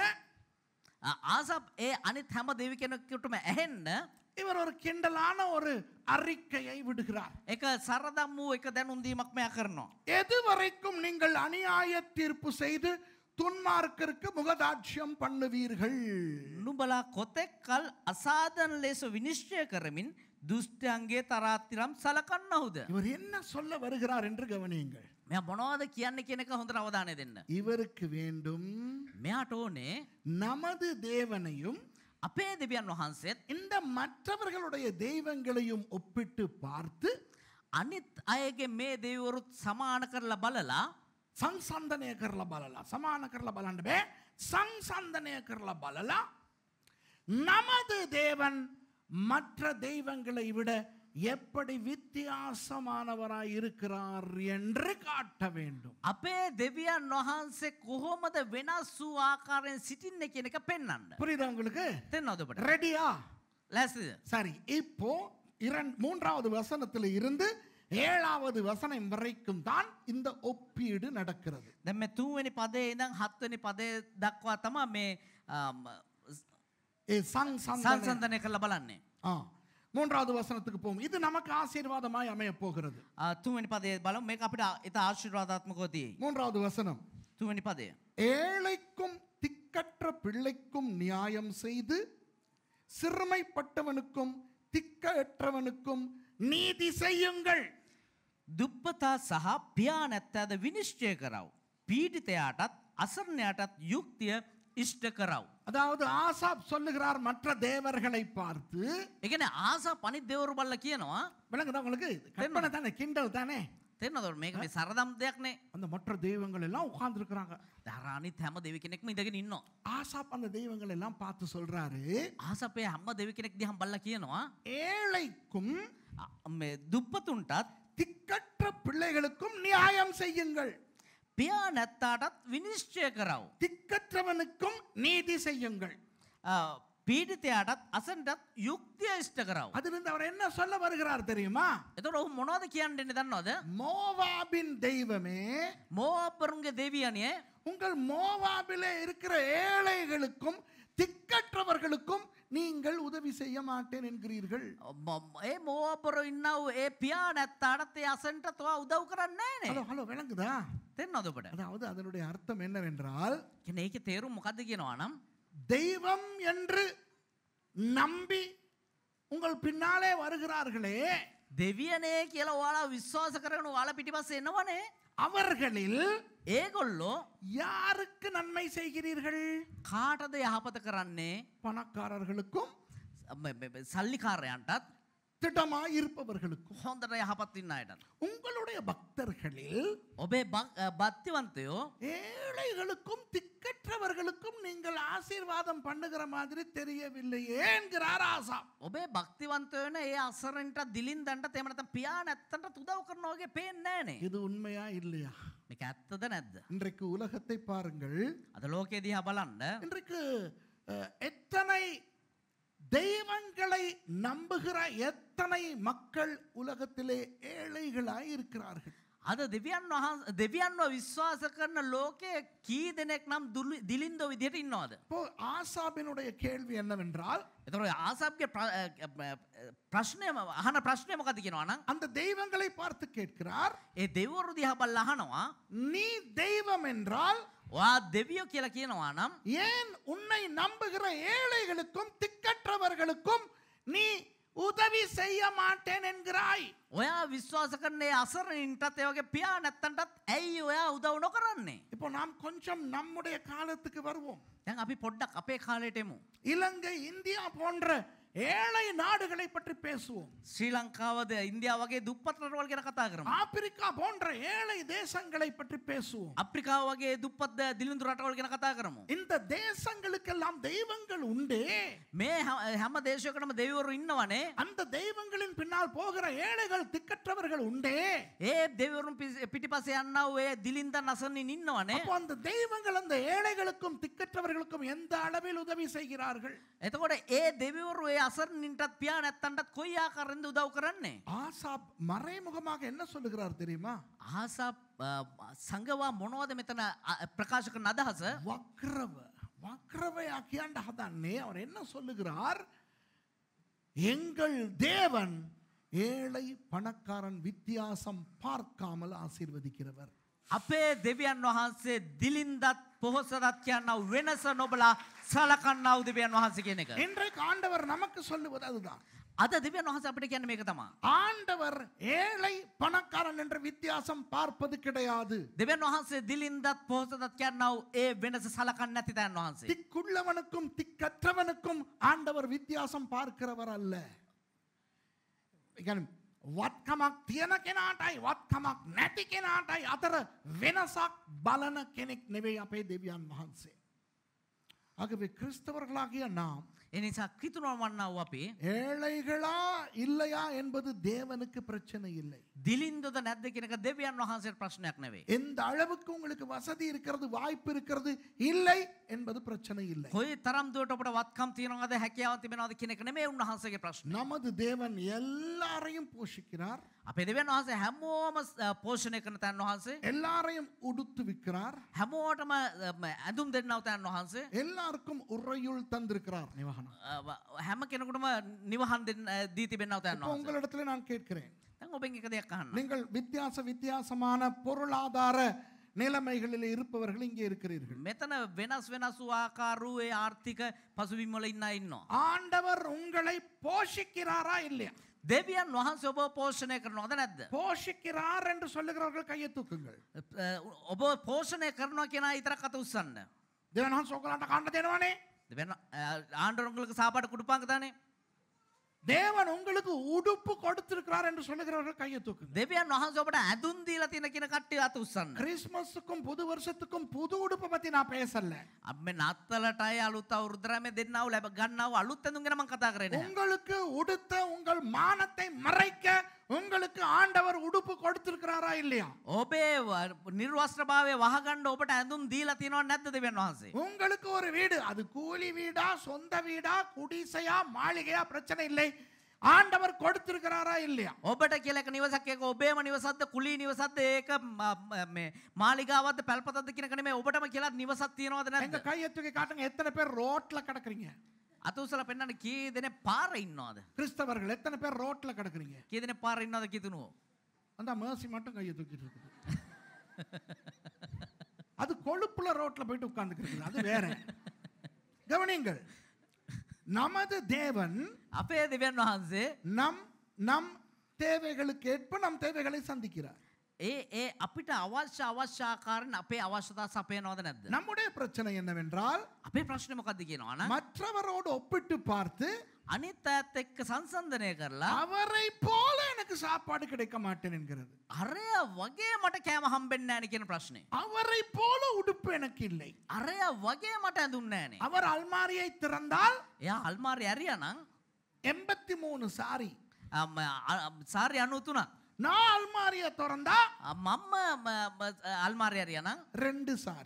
ආසප් ඒ அනිත් හැම දෙවි කෙනෙකුටම ඇහෙන්න இவர் ஒரு கிண்டலான ஒரு அறிக்கையை விடுகிறார் එක සරදම් වූ එක දැනුන්දීමක් මෙයා කරනවා. எது வரைக்கும் நீங்கள் அநியாய தீர்ப்பு செய்து துன்மார்க்கருக்கு முகதாட்சியம் பண்ணுவீர்கள் නුබලා කොතෙක් කල් අසාධන ලෙස විනිශ්චය කරමින් දුෘෂ්ටයන්ගේ තරාත්තිරම් සලකන්නහුද. இவர் என்ன சொல்ல வருகிறார் என்று கவனியுங்கள் මෙ මොනවද කියන්න කියනක හොඳ අවධානය දෙන්න. இவருக்கு வேண்டும் මෙයාට ඕනේ நமது தேவனையும் අපේ දෙවියන් වහන්සේත් இந்த மற்றவர்களுடைய தெய்வங்களையும் ஒப்பிட்டு பார்த்து අනිත් අයගේ මේ දෙවරුත් සමාන කරලා බලලා සංසන්ධනය කරලා බලලා සමාන කරලා බලන්න බෑ සංසන්ධනය කරලා බලලා நமது தேவன் மற்ற தெய்வங்களை விட எப்படி வித்தியாசமானவராய் இருக்கிறார் என்று காட்ட வேண்டும் අපේ දෙවියන් වහන්සේ කොහොමද වෙනස් වූ ආකාරයෙන් සිටින්න කියන එක පෙන්වන්න. புரியுதா உங்களுக்கு තෙන්නවදපට ரெடியா ලැසිද. சரி இப்போ இரண் மூன்றாவது வசனத்தில் இருந்து ஏழாவது வசனம் வரைக்கும் தான் இந்த ஒப்பீடு நடக்கிறது දැම තුවනි පදේ ඉඳං හත්වනි පදේ දක්වා තමා මේ ආම්, ஏ, சங்சந்தனை- සංසන්ධනය කරල බලන්නේ. ஆ, மூன்றாவது வசனத்துக்கு போவோம் இது நமக்கு ஆசீர்வாதமாய் அமைய போகிறது ආ, තුවනි පදේ බලමු මේ අපිට ඉත ආශිර්වාධාත්මකෝතියි. மூன்றாவது வசனம் තුවනි පදේ. ஏழைக்கும் திக்கற்ற பிள்ளைக்கும் நியாயம் செய்து சிறுமைப்பட்டவனுக்கும் திக்கற்றவனுக்கும் நீதி செய்யுங்கள் දුප්පතා සහ පියා නැත්තෑද විනිශ්චය කරව. පීඩිතයාටත් අසරණයටත් යුක්තිය ඉෂ්ට කරව. அதாவது ஆசாப் சொல்லுகிறார் மற்ற தேவர்களை பார்த்து එකන ආසා පනි දෙවරු බල්ල කියනවා விளங்குதா உங்களுக்கு இது கற்பனை தானே கிண்டல் தானே තෙන්නදොට මේක මේ සරදම් දෙයක්නේ அந்த மற்ற தெய்வங்கள் எல்லாம் உட்கார்ந்து இருக்கிறாங்க දරානි හැම දෙවි කෙනෙක්ම ඉඳගෙන ඉන්නවා. ஆசாப் அந்த தெய்வங்கள் எல்லாம் பார்த்து சொல்றாரு ආසපේ හම්ම දෙවි කෙනෙක් දිහම් බල්ල කියනවා ஏழைக்கும் අ- මේ දුප්පතුන්ටත් திக்கற்ற பிள்ளைகளுக்கும் நியாயம் செய்யுங்கள் පියා නැත්තාටත් විනිශ්චය කරව. திக்கற்றவனுக்கும் நீதி செய்யுங்கள் පීඩිතයාටත් අසන්ටත් යුක්තිය ඉෂ්ට කරව. அதிலிருந்து அவர் என்ன சொல்ல வருகிறார் தெரியுமா එතොට ඔහු මොනවද කියන්නෙන දන්නවද. மோவாபின் தெய்வமே මෝපරුන්ගේ දෙවියනය உங்கள் மோவாபிலே இருக்கிற ஏழைகளுக்கும் திக்கற்றவர்களுக்கும் நீங்கள் உதவி செய்ய மாட்டேன் என்கிறீர்கள் ඒ මෝපර ඉන්නව ඒ පියා නැත්තාටත් ඒ අසන්ටත්වා උදව් කරන්නේ ஹலோ නෑ ஹலோ விளங்குதா තෙන් නොදපට அதாவது அதனுடைய அர்த்தம் என்னவென்றால் කෙන ඒක තේරුම් මොකද කියනවා නම් தெய்வம் என்று நம்பி உங்கள் பின்னாலே வருகிறார்களே දෙවියනේ කියලා ඔයාලා විශ්වාස කරන වාල පිටිපස්ස එනවනේ அவர்களில் ඒගොල්ලෝ யாருக்கு நன்மை செய்கிறீர்கள் කාටද යහපත කරන්නේ பணக்காரர்களுக்கும் සල්ලිකාරයන්ටත් திடமாய் இருப்பவர்களுக்கும் හොඳට යහපත් ඉන්න අයටත්. உங்களுடைய பக்தர்களில் ඔබේ බක්- බත්තිවන්තයෝ ஏழைகளுக்கும் திக்கற்றவர்களுக்கும் நீங்கள் ஆசீர்வாதம் பண்ணுகிற மாதிரி தெரியவில்லையே என்கிறார் ஆசா ඔබේ භක්තිවන්තයන ඒ අසරන්ට දිලින් දන්ට තෙමනත පියා නැත්තට තුදව් කරනෝගේ පේන්නෑනේ இது உண்மையா இல்லையா මේක ඇත්තද නැද්ද. இன்றைக்கு உலகத்தை பாருங்கள் අද ලෝකෙ දිහා බලන්න இன்றைக்கு அஹ், எத்தனை தெய்வங்களை நம்புகிற எத்தனை மக்கள் உலகத்திலே ஏழைகளாய் இருக்கிறார்கள் අද දෙවියන් වහන් දෙවියන්ව විශ්වාස කරන ලෝකයේ කී දෙනෙක් නම් දුලි- දිලින්දෝ විදිහට ඉන්නවාද. இப்போ ஆசாபினுடைய கேள்வி என்னவென்றால் එතකොට ආසබ්ගේ ප්‍ර- අ, අ, අ, ප්‍රශ්නයම අහන ප්‍රශ්නය මොකද කියනවා නම් அந்த தெய்வங்களை பார்த்து கேட்கிறார் ඒ දෙවරු දිහා බලලා අහනවා நீ தெய்வம் என்றால் ඔයා දෙවියෝ කියලා කියනවා නම් ஏன் உன்னை நம்புகிற ஏழைகளுக்கும் திக்கற்றவர்களுக்கும் நீ உதவி செய்ய மாட்டேன் என்கிறாய் ඔයා විශ්වාස කරන්නේ අසරනින්ටත් ඒවගේ පියා නැත්තන්ටත් ඇයි ඔයා උදව් නොකරන්නේ. இப்போ நாம் கொஞ்சம் நம்முடைய காலத்துக்கு வருவோம் දැන් අපි පොඩ්ඩක් අපේ කාලෙටෙමු. இலங்கை இந்தியா போன்ற ஏழை நாடுகளை பற்றி பேசுவோம் ශ්‍රී ලංකාවද ඉන්දියාවගේ දුප්පත්රටවල් ගැන කතා කරම. ஆப்பிரிக்கா போன்ற ஏழை தேசங்களை பற்றி பேசுவோம் අප්‍රිකාව වගේ දුප්පත් දිලිඳු රටවල් ගැන කතා කරමු. இந்த தேசங்களுக்கெல்லாம் தெய்வங்கள் உண்டே මේ හ- හැම දේශයකටම දෙවරු ඉන්නවනේ அந்த தெய்வங்களின் பின்னால் போகிற ஏழைகள் திக்கற்றவர்கள் உண்டே ඒ දෙවරුන් පිටිපස යන්නව ඒ දිලින්ද නසනින් ඉන්නවනේ. அப்போ அந்த தெய்வங்கள் அந்த ஏழைகளுக்கும் திக்கற்றவர்களுக்கும் எந்த அளவில் உதவி செய்கிறார்கள் එතකොට ඒ දෙවරු ඒ අසරනින්ටත් පියා නැත්තන්ටත් කොයි ආකාරෙන්ද උදව් කරන්නේ. ஆசாப் மறைமுகமாக என்ன சொல்லுகிறார் தெரியுமா ආසා සංගවා මොනවද මෙතන අ, ප්‍රකාශ කරන අදහස வக்ரவ வக்ரவை ஆக்கியாண்ட ஹதானே அவர் என்ன சொல்லுகிறார் எங்கள் தேவன் ஏழை பணக்காரன் வித்தியாசம் பார்க்காமல் ஆசீர்வதிக்கிறவர் අපේ දෙවියන් වහන්සේ දිලින්දත් පොහොසදත් කියන්නව වෙනස නොබලා සලකන්නව දෙවියන් වහන්සේ කියන එක. இன்றைக்கு ஆண்டவர் நமக்கு சொல்லுவது அதுதான் අද දෙවියන් වහන්සේ අපිට කියන්නේ මේක තමා. ஆண்டவர் ஏழை பணக்காரன் என்ற வித்தியாசம் பார்ப்பது கிடையாது දෙවන් වහන්සේ දිලින්දත් පොහොසදත් කියන්නව ඒ වෙනස සලකන්න නැති තැන් වහන්සේ. திக்குள்ளவனுக்கும் திக்கற்றவனுக்கும் ஆண்டவர் வித்தியாசம் பார்க்கிறவர் அல்ல ඒ කියන්නේ වත්කමක් තියෙන කෙනාටයි වත්කමක් නැති කෙනාටයි අතර වෙනසක් බලන කෙනෙක් නෙවෙයි අපේ දෙවියන් වහන්සේ. ஆகவே கிறிஸ்தவர்களாகிய நாம் එනිසා කිතුරුවන් වන්නාව අපේ ஏழைகளா இல்லையா என்பது தேவனுக்கு பிரச்சனை இல்லை දිලින්දද නැද්ද කෙනක දෙවියන් වහන්සේ ප්‍රශ්නයක් නෙවේ. எந்த அளவுக்கு உங்களுக்கு வசதி இருக்கிறது வாய்ப்பு இருக்கிறது இல்லை என்பது பிரச்சனை இல்லை කොයි තරම් දුවට ඔබට වත්කම් තියෙනවද හැකියාව තිබෙනවද කියන එක නෙමේ උන්වහන්සේගේ ප්‍රශ්න. நமது தேவன் எல்லாரையும் போஷிக்கிறார் අපේ දෙවියන් වහන්සේ හැමෝම අ, පෝෂණය කරන තැන් වහන්සේ எல்லாரையும் உடுத்துவிக்கிறார் හැමෝටම අ, ම, ඇඳුම් දෙන්නව තැන් වහන්සේ எல்லாருக்கும் உறையுள் தந்திருக்கிறார் நிவாகனம் අ, ව- හැම කෙනෙකුටම නිවහන් දෙන්න අ, දී තිබෙන්නව තැන් இப்போ වහන්සේ. உங்களிடத்துல நான் கேட்கிறேன் දැන් ඔබෙන් එක දෙයක් අහන්න. நீங்கள் வித்தியாச வித்தியாசமான பொருளாதார நிலைமைகளில் இருப்பவர்கள் இங்கே இருக்கிறீர்கள் මෙතන වෙනස් වෙනස් වූ ආකාරූ ඒ ආර්ථික පසුබිම් වල ඉන්න ඉන්නවා. ஆண்டவர் உங்களை போஷிக்கிறாரா இல்லையா දෙවියන් වහන්සේ ඔබ පෝෂණය කරනවද නැද්ද? போஷிக்கிறார் என்று சொல்லுகிறவர்கள் கையை தூக்குங்கள் අ, ඔබ පෝෂණය කරනවා කියන ඉතරක් අත උස්සන්න. தேவன் சோக்கலாட்ட காண்ட தேனவானே දෙවැන්න ආණ්ඩරුங்களுக்கு சாப்பாடு கொடுப்பாங்க தானே தேவன் உங்களுக்கு உடுப்பு கொடுத்திருக்கிறார் என்று சொல்லுகிறவர்கள் கையை தூக்குங்க දෙවියන් වහන්සේ ඔබට ඇඳුම් දීලා තියෙන කියන කට්ටිය අත උස්සන්න. கிறிஸ்மஸுக்கும் புது வருஷத்துக்கும் புது உடுப்பை பத்தி நான் பேசல අපි නත්තලටයි අලුත් අවුරුද්දරම දෙන්නව ලැබ ගන්නව අලුත් ඇඳුම් ගැන මම කතා කරේ නෑ. உங்களுக்கு உடுத்த உங்கள் மானத்தை மறைக்க உங்களுக்கு ஆண்டவர் உடுப்பு கொடுத்திருக்கிறாரா இல்லையா ඔබේ ව- නිර්වස්ත්‍රභාවය වහගණ්ඩ ඔබට ඇඳුම් දීලා තියෙනවා නැද්ද දෙවියන් වහන්සේ. உங்களுக்கு ஒரு வீடு அது கூலி வீடா சொந்த வீடா குடிசையா மாளிகையா பிரச்சனை இல்லை ஆண்டவர் கொடுத்திருக்கிறாரா இல்லையா ඔබට කියලක නිවසක්ක ඔබේම නිවසද කුලී නිවසද ඒක ම- ම- මේ මාලිගාවද පැල්පතද කියන කනේ ඔබටම කියලා නිවසත් තියෙනවද எங்க නැද්ද கையை தூக்கி காட்டுங்க எத்தனை பேர் ரோட்ல கிடக்குறீங்க අතුසල පෙන්න්නට කී දෙන පාර ඉන්නවාද கிறிஸ்தவர்கள் எத்தனை பேர் ரோட்ல கிடக்குறீங்க කී දෙන පාර ඉන්නද කිතුනුව அந்த மேசி மட்டும் கையை தூக்கிட்டு இருக்குது அது கொழுப்புல ரோட்ல போயிட்டு உட்கார்ந்துக்கிறது அது வேற கவனிங்கள் நமது தேவன் අපේ දෙවියන් වහන්සේ நம் நம் தேவைகளுக்கு ஏற்ப நம் தேவைகளை சந்திக்கிறார் ඒ ඒ අපිට අවශ්‍ය අවශ්‍යාකාරන අපේ අවශ්‍යතා සපයනවද නැද්ද நம்முடைய பிரச்சனை என்னவென்றால் අපේ ප්‍රශ්න මොකක්ද කියනවාන மற்றவரோடு ஒப்பிட்டு பார்த்து අනිත් ඇත් එක්ක සංසන්ධනය කරලා அவரை போல எனக்கு சாப்பாடு கிடைக்க மாட்டேன் என்கிறது අරය වගේ මට කෑම හම්බෙන්න ෑන කියන ප්‍රශ්නය அவரை போல உடுப்பு எனக்கு இல்லை අරය වගේ මට ඇඳුන්නෑනේ அவர் அல்மாரியை திறந்தால் එයා අල්මාරය ඇරිය නං எண்பத்தி மூணு சாரி සාරය අනුතුනා நான் அல்மாரியை திறந்தா මම්ම අල්මාරය ඇරිය නං ரெண்டு சாரி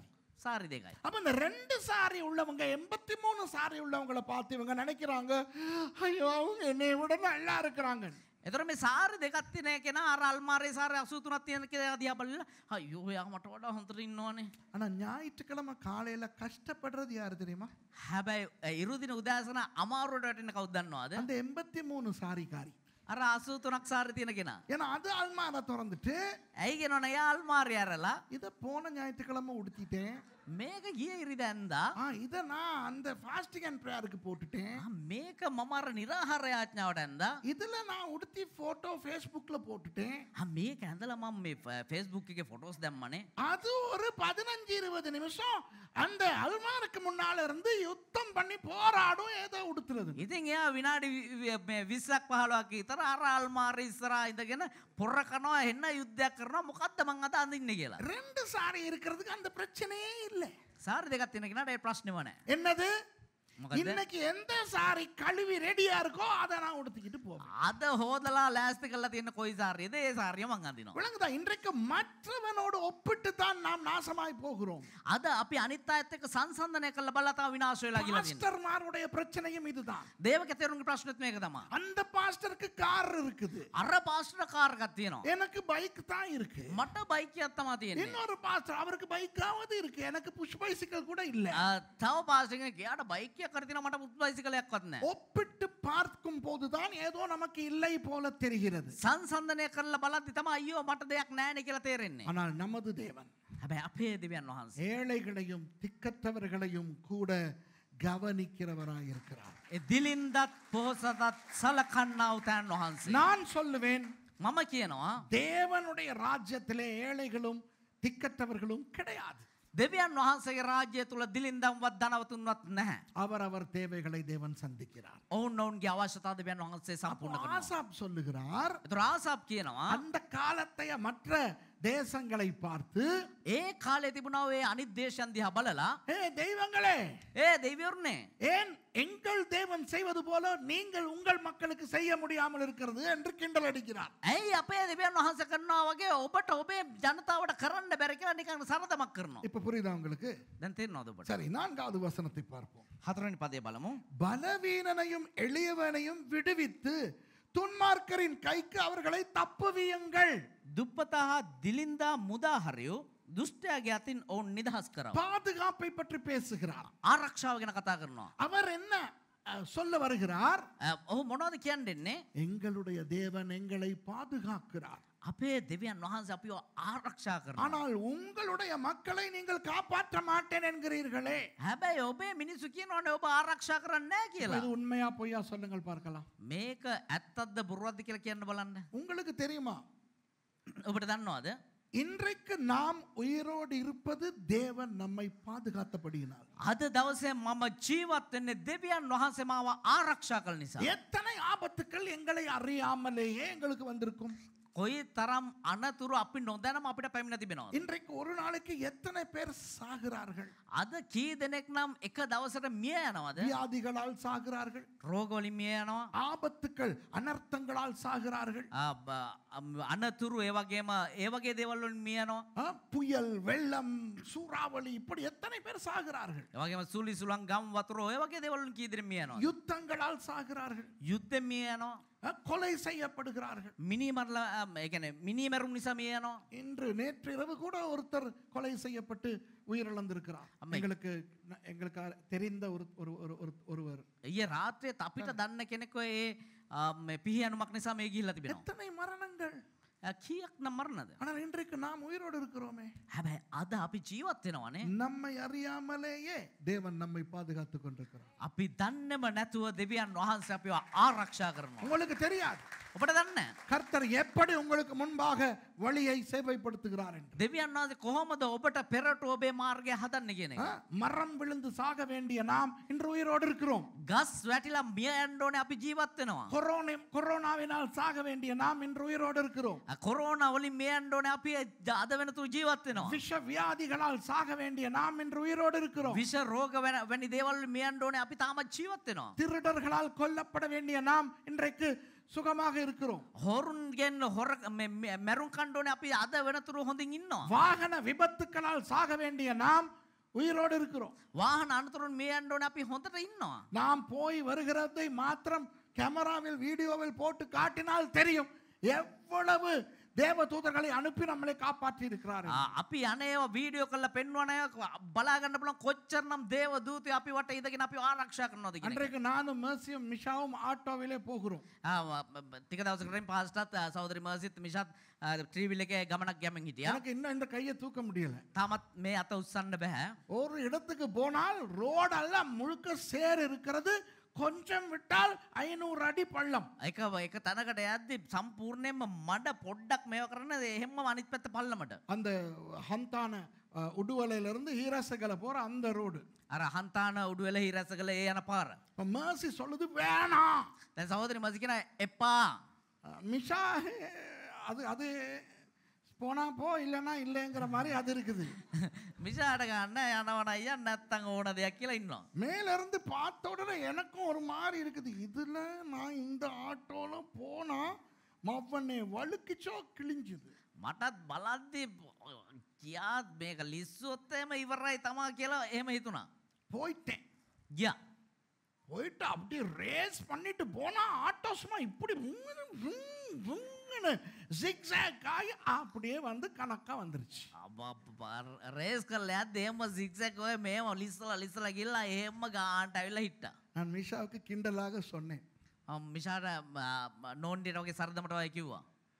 සාරි දෙකයි. அப்ப இந்த ரெண்டு சாரி உள்ளவங்க எண்பத்தி மூணு சாரி உள்ளவங்களை பார்த்து இவங்க நினைக்கிறாங்க ஐயோ அவங்க என்னை விட நல்லா இருக்கிறாங்க එතර මේ සාරි දෙකත් තියන කෙන අර අල්මාරේ සාරය අසූතුනත් තියෙන කෙ දිහා බලලා අයියෝ යා මට වඩා හොඳට ඉන්නවනේ. ஆனா ஞாயிற்றுக்கிழமை காலையில கஷ்டப்படுறது யாரு தெரியுமா හැබැයි ඉරුදින උදෑසන අමාරුවට වැටෙන කවුද දන්නවාද? அந்த எண்பத்தி மூணு சாரிக்காரி අර අසූතුනක් සාරි තියෙන කෙනා. ஏன்னா அது அல்மாரை திறந்துட்டு ඇයි ගෙනවන යා අල්මාරය අරලා இதை போன ஞாயிற்றுக்கிழமை உடுத்திட்டேன் මේක ගිය ඉරිද ඇන්දා ஆ இதை நான் அந்த ஃபாஸ்டிங் அண்ட் ப்ரேயருக்கு போட்டுட்டேன் ආ, මේක මමර නිරාහාර යාඥාවට ඇන්දා இதுல நான் உடுத்தி போட்டோ ஃபேஸ்புக்ல போட்டுட்டேன் ආ, මේක ඇඳලා මම මේ ෆෙස්බුක් එක ෆොටෝස් දැම්මනේ அது ஒரு பதினஞ்சு இருபது நிமிஷம் அந்த அல்மாருக்கு முன்னால இருந்து யுத்தம் பண்ணி போராடும் ஏதோ உடுத்துறது ඉතින් එයා විනාඩි විස්සක් පහලක් ඉතර අර අල්මාර ඉස්සරා ඉඳගෙන පොර කනවා එන්න යුද්ධයක් කරනවා මොකක්ද මං අද අඳින්න කියලා ரெண்டு சாரி இருக்கிறதுக்கு அந்த பிரச்சனையே இல்லை සාරි දෙකත් තියෙන කෙනාට ඒ ප්‍රශ්නේ වනේ என்னது මොකද இன்னைக்கு எந்த சாரி கழுவி ரெடியா இருக்கோ அதை நான் உடுத்திக்கிட்டு போவேன் අද හෝදලා ලෑස්ති කරලා තියෙන කොයි සාරියද ඒ සාරිය මං අඳිනවා விளங்குதா இன்றைக்கு மற்றவனோடு ஒப்பிட்டு தான் நாம் நாசமாய் போகிறோம் අද අපි අනිත් අයත් එක්ක සංසන්දනය කරලා බලලා තව විනාශ වෙලා ගිහලා තියෙනවා பாஸ்டர்மாருடைய பிரச்சனையும் இதுதான் දේවක තෙරුන්ගේ ප්‍රශ්නෙත් මේක තමයි அந்த பாஸ்டருக்கு கார் இருக்குது අර පාස්ටර් කාර් එකක් තියෙනවා எனக்கு பைக் தான் இருக்கு මට බයික් තමයි තියෙන්නේ இன்னொரு பாஸ்டர் அவருக்கு பைக்காவது இருக்கு எனக்கு புஷ் பைசிக்கல் கூட இல்ல ආ, තව පාස්ටර් කෙනෙක් එයාට බයික් එකක් කර තියෙනවා මට පුත් බයිසිකලයක්වත් නැහැ ஒப்பிட்டு பார்க்கும் போதுதான் ஏதோ நமக்கு இல்லை போல தெரிகிறது සංසන්දනය කරලා බලද්දි තමයි අයියෝ මට දෙයක් නැහැ කියලා තේරෙන්නේ ஆனால் நமது தேவன் හැබැයි අපේ දෙවියන් වහන්සේ ஏழைகளையும் திக்கற்றவர்களையும் கூட கவனிக்கிறவராய் இருக்கிறார் ඒ දිලින්දත් පොහොසතත් සලකන්නාව තැන් වහන්සේ நான் சொல்லுவேன் මම කියනවා தேவனுடைய ராஜ்யத்திலே ஏழைகளும் திக்கற்றவர்களும் கிடையாது දෙවියන් වහන්සේගේ රාජ්‍යය තුළ දිලින්දම්වත් ධනවතුන්වත් නැහැ. அவர் அவர் தேவைகளை தேவன் சந்திக்கிறார் ඔවුන් ඔවුන්ගේ අවශ්‍යතා දෙවියන් වහන්සේ සම්පූර්ණ කරනවා. ஆசாப் சொல்லுகிறார் ඒතර ආසාප් කියනවා அந்த காலத்தைய மற்ற தேசங்களை பார்த்து ඒ කාලේ තිබුණා ඒ අනිත් දේශයන් දිහා බලලා ஏ தெய்வங்களே ඒ දෙවිවරුනේ ஏன் எங்கள் தேவன் செய்வது போல நீங்கள் உங்கள் மக்களுக்கு செய்ய முடியாமல் இருக்கிறது என்று கிண்டல் அடிக்கிறார் ඇයි අපේ දෙවියන් වහන්සේ කරනවා වගේ ඔබට ඔබේ ජනතාවට කරන්න බැරි කියලා නිකන් සරදමක් කරනවා. இப்ப புரியுதா உங்களுக்கு දැන් තේරෙනවද ඔබට? சரி நான்காவது வசனத்தை பார்ப்போம் හතරවෙනි පදේ බලමු. பலவீனனையும் எளியவனையும் விடுவித்து துன்மார்க்கரின் கைக்கு அவர்களை தப்புவியுங்கள் දුප්පතා හා දිලින්දා මුදා හරියෝ දුෂ්ටයාගේ අතින් ඔවුන් නිදහස් කරව. பாதுகாப்பை பற்றி பேசுகிறார் ආරක්ෂාව ගැන කතා කරනවා. அவர் என்ன அஹ், சொல்ல வருகிறார் අ, ඔහු මොනවද කියන්නෙන්නේ எங்களுடைய தேவன் எங்களை பாதுகாக்கிறார் අපේ දෙවියන් වහන්සේ අපිව ආරක්ෂා කරනවා. ஆனால் உங்களுடைய மக்களை நீங்கள் காப்பாற்ற மாட்டேன் என்கிறீர்களே හැබැයි ඔබේ මිනිස්සු කියනවනේ ඔබ ආරක්ෂා කරන්නේ නැහැ කියලා. இது உண்மையா பொய்யா சொல்லுங்கள் பார்க்கலாம் මේක ඇත්තක්ද බොරුවක්ද කියලා කියන්න බලන්න. உங்களுக்கு தெரியுமா ඔබට දන්නවද? இன்றைக்கு நாம் உயிரோடு இருப்பது தேவன் நம்மை பாதுகாத்தபடியினால் අද දවසේ මම ජීවත් වෙන්නේ දෙවියන් වහන්සේ මාව ආරක්ෂා කළ නිසා. எத்தனை ஆபத்துக்கள் எங்களை அறியாமலேயே எங்களுக்கு வந்திருக்கும் කොයි තරම් අනතුරු අපි නොදැනම අපිට පැමිණ තිබෙනවා. இன்றைக்கு ஒரு நாளைக்கு எத்தனை பேர் சாகிறார்கள் අද කී දෙනෙක් නම් එක දවසට මිය යනවද? வியாதிகளால் சாகிறார்கள் රෝගවලින් මිය යනවා. ஆபத்துக்கள் அனர்த்தங்களால் சாகிறார்கள் ආ, බ- අම්- අනතුරු ඒ වගේම ඒ වගේ දේවල් වලින් මිය යනවා. ஆ, புயல் வெள்ளம் சூறாவளி இப்படி எத்தனை பேர் சாகிறார்கள் ඒ වගේම සුලි සුලං ගම් වතුර ඔය වගේ දේවල් වලින් කී දෙනෙක් මිය යනවා. யுத்தங்களால் சாகிறார்கள் යුද්ධෙන් මිය යනවා. ஆ, கொலை செய்யப்படுகிறார்கள் මිනි මරලා අම්, ඒ කියන්නේ මිනි මැරුම් නිසා මිය යනවා. இன்று நேற்று இரவு கூட ஒருத்தர் கொலை செய்யப்பட்டு உயிரிழந்திருக்கிறார் அம்மை. எங்களுக்கு எங்களுக்கு தெரிந்த ஒரு ஒரு ஒரு- ஒரு ஒருவர் ඊයේ රාත්‍රියේත් අපිට දන්න කෙනෙක් ඔය ඒ මේ පිහියනුමක් නිසා මේ ගිහිල්ලා තිබෙනවා. எத்தனை மரணங்கள் ආ, කීයක් නම් මරණද? ஆனால் இன்றைக்கு நாம் உயிரோடு இருக்கிறோமே හැබැයි අද අපි ජීවත් වෙනවනේ. நம்மை அறியாமலேயே தேவன் நம்மை பாதுகாத்துக் கொண்டிருக்கிறார் අපි දන්නම නැතුව දෙවියන් වහන්සේ අපිව ආරක්ෂා කරනවා. உங்களுக்கு தெரியாது ඔබට දන්න கர்த்தர் எப்படி உங்களுக்கு முன்பாக வழியை சேவைப்படுத்துகிறார் என்று දෙවියන් වහන්සේ කොහොමද ඔබට පෙරට ඔබේ මාර්ගය හදන්න කියන ஆ, එක. மரம் விழுந்து சாக வேண்டிய நாம் இன்று உயிரோடு இருக்கிறோம் ගස් වැටිලා මිය යන්න ඕනේ අපි ජීවත් වෙනවා. கொரோனா கொரோனாவினால் சாக வேண்டிய நாம் இன்று உயிரோடு இருக்கிறோம் කොරෝනා වලින් මිය යන්න ඕනේ අපි අද වෙනතුරු ජීවත් වෙනවා. விஷ வியாதிகளால் சாக வேண்டிய நாம் இன்று உயிரோடு இருக்கிறோம் විෂ රෝග වෙන වැනි දේවල් වලින් මිය යන්න ඕනේ අපි තාමත් ජීවත් වෙනවා. திருடர்களால் கொல்லப்பட வேண்டிய நாம் இன்றைக்கு சுகமாக இருக்கிறோம் හොරුන්ගෙන් හොර මෙ- මෙ- මැරුම් කණ්ඩෝනේ අපි අද වෙනතුරු හොඳින් ඉන්නවා. வாகன விபத்துக்களால் சாக வேண்டிய நாம் உயிரோடு இருக்கிறோம் වාහන අනතුරුන් මේ අන්ඩෝන අපි හොඳට ඉන්නවා. நாம் போய் வருகிறதை மாத்திரம் கேமராவில் வீடியோவில் போட்டு காட்டினால் தெரியும் எவ்வளவு தேவ தூதர்களை அனுப்பி நம்மளை காப்பாற்றி இருக்கிறார்கள் ආ, අපි අනේව වීඩියෝ කල්ල පෙන්වනය බලාගන්න බලන් කොච්චරනම් දේව දූතය අපි වට ඉදගෙන අපි ආරක්ෂා කරනොද அன்றைக்கு நானும் மேர்சியும் மிஷாவும் ஆட்டோவிலே போகிறோம் තික දවසකරින් පාස්ටත් සෞදරි මසිත් මිශත් ත්‍රීවිල්ල එක ගමනක් ගැමින් හිටිය எனக்கு இன்னும் இந்த கையை தூக்க முடியல තමත් මේ අත උත්සන්න බැහැ ஒரு இடத்துக்கு போனால் ரோடெல்லாம் முழுக்க சேர் இருக்கிறது கொஞ்சம் விட்டால் ஐநூறு அடி பள்ளம் එක එක තැනකට යද්දි සම්පූර්ණයෙන්ම මඩ පොඩ්ඩක් මේව කරන එහෙම අනිත් පැත්ත පල්ලමට அந்த ஹந்தான அஹ், உடுவலையிலிருந்து ஈரசகலை போற அந்த ரோடு අර හන්තාන උඩුවෙල හිරස කළ ඒ යන පාර இப்ப மேர்சி சொல்லுது வேணாம் දැ සහෝදරි මසිකෙන එපා அஹ், மிஷா அது அது போனா போ இல்லைன்னா இல்லைங்கிற மாதிரி அது இருக்குது මිසාට ගන්න යනවන අය නැත්තං ඕන දෙයක් කියලා ඉන්නවා. மேல இருந்து பார்த்த உடனே எனக்கும் ஒரு மாதிரி இருக்குது இதுல நான் இந்த ஆட்டோல போனா மவனை வழுக்கிச்சோ கிழிஞ்சுது මටත් බලද්දි කියාත් මේක ලිස්සොත්තේම ඉවරයි තමා කියලා එහෙම හිතුණා. போயிட்டேன் ගිය. போயிட்டு அப்படியே ரேஸ் பண்ணிட்டு போனா ஆட்டோ சும்மா இப்படி வுங்கு, வுங், வுங்குன்னு zigzag ஆகி அப்படியே வந்து கணக்கா வந்துருச்சு රේස් කල් ඇත් ඒම සික්සැකව මේම ලිස්සල ලිස්සල ගිල්ලා එහෙම ගාන්ට ඇවිල්ල හිට්ට. நான் மிஷாவுக்கு கிண்டலாக சொன்னேன் මිෂාට නෝන්ඩිටෝගේ සරදමටවය කිව්වා.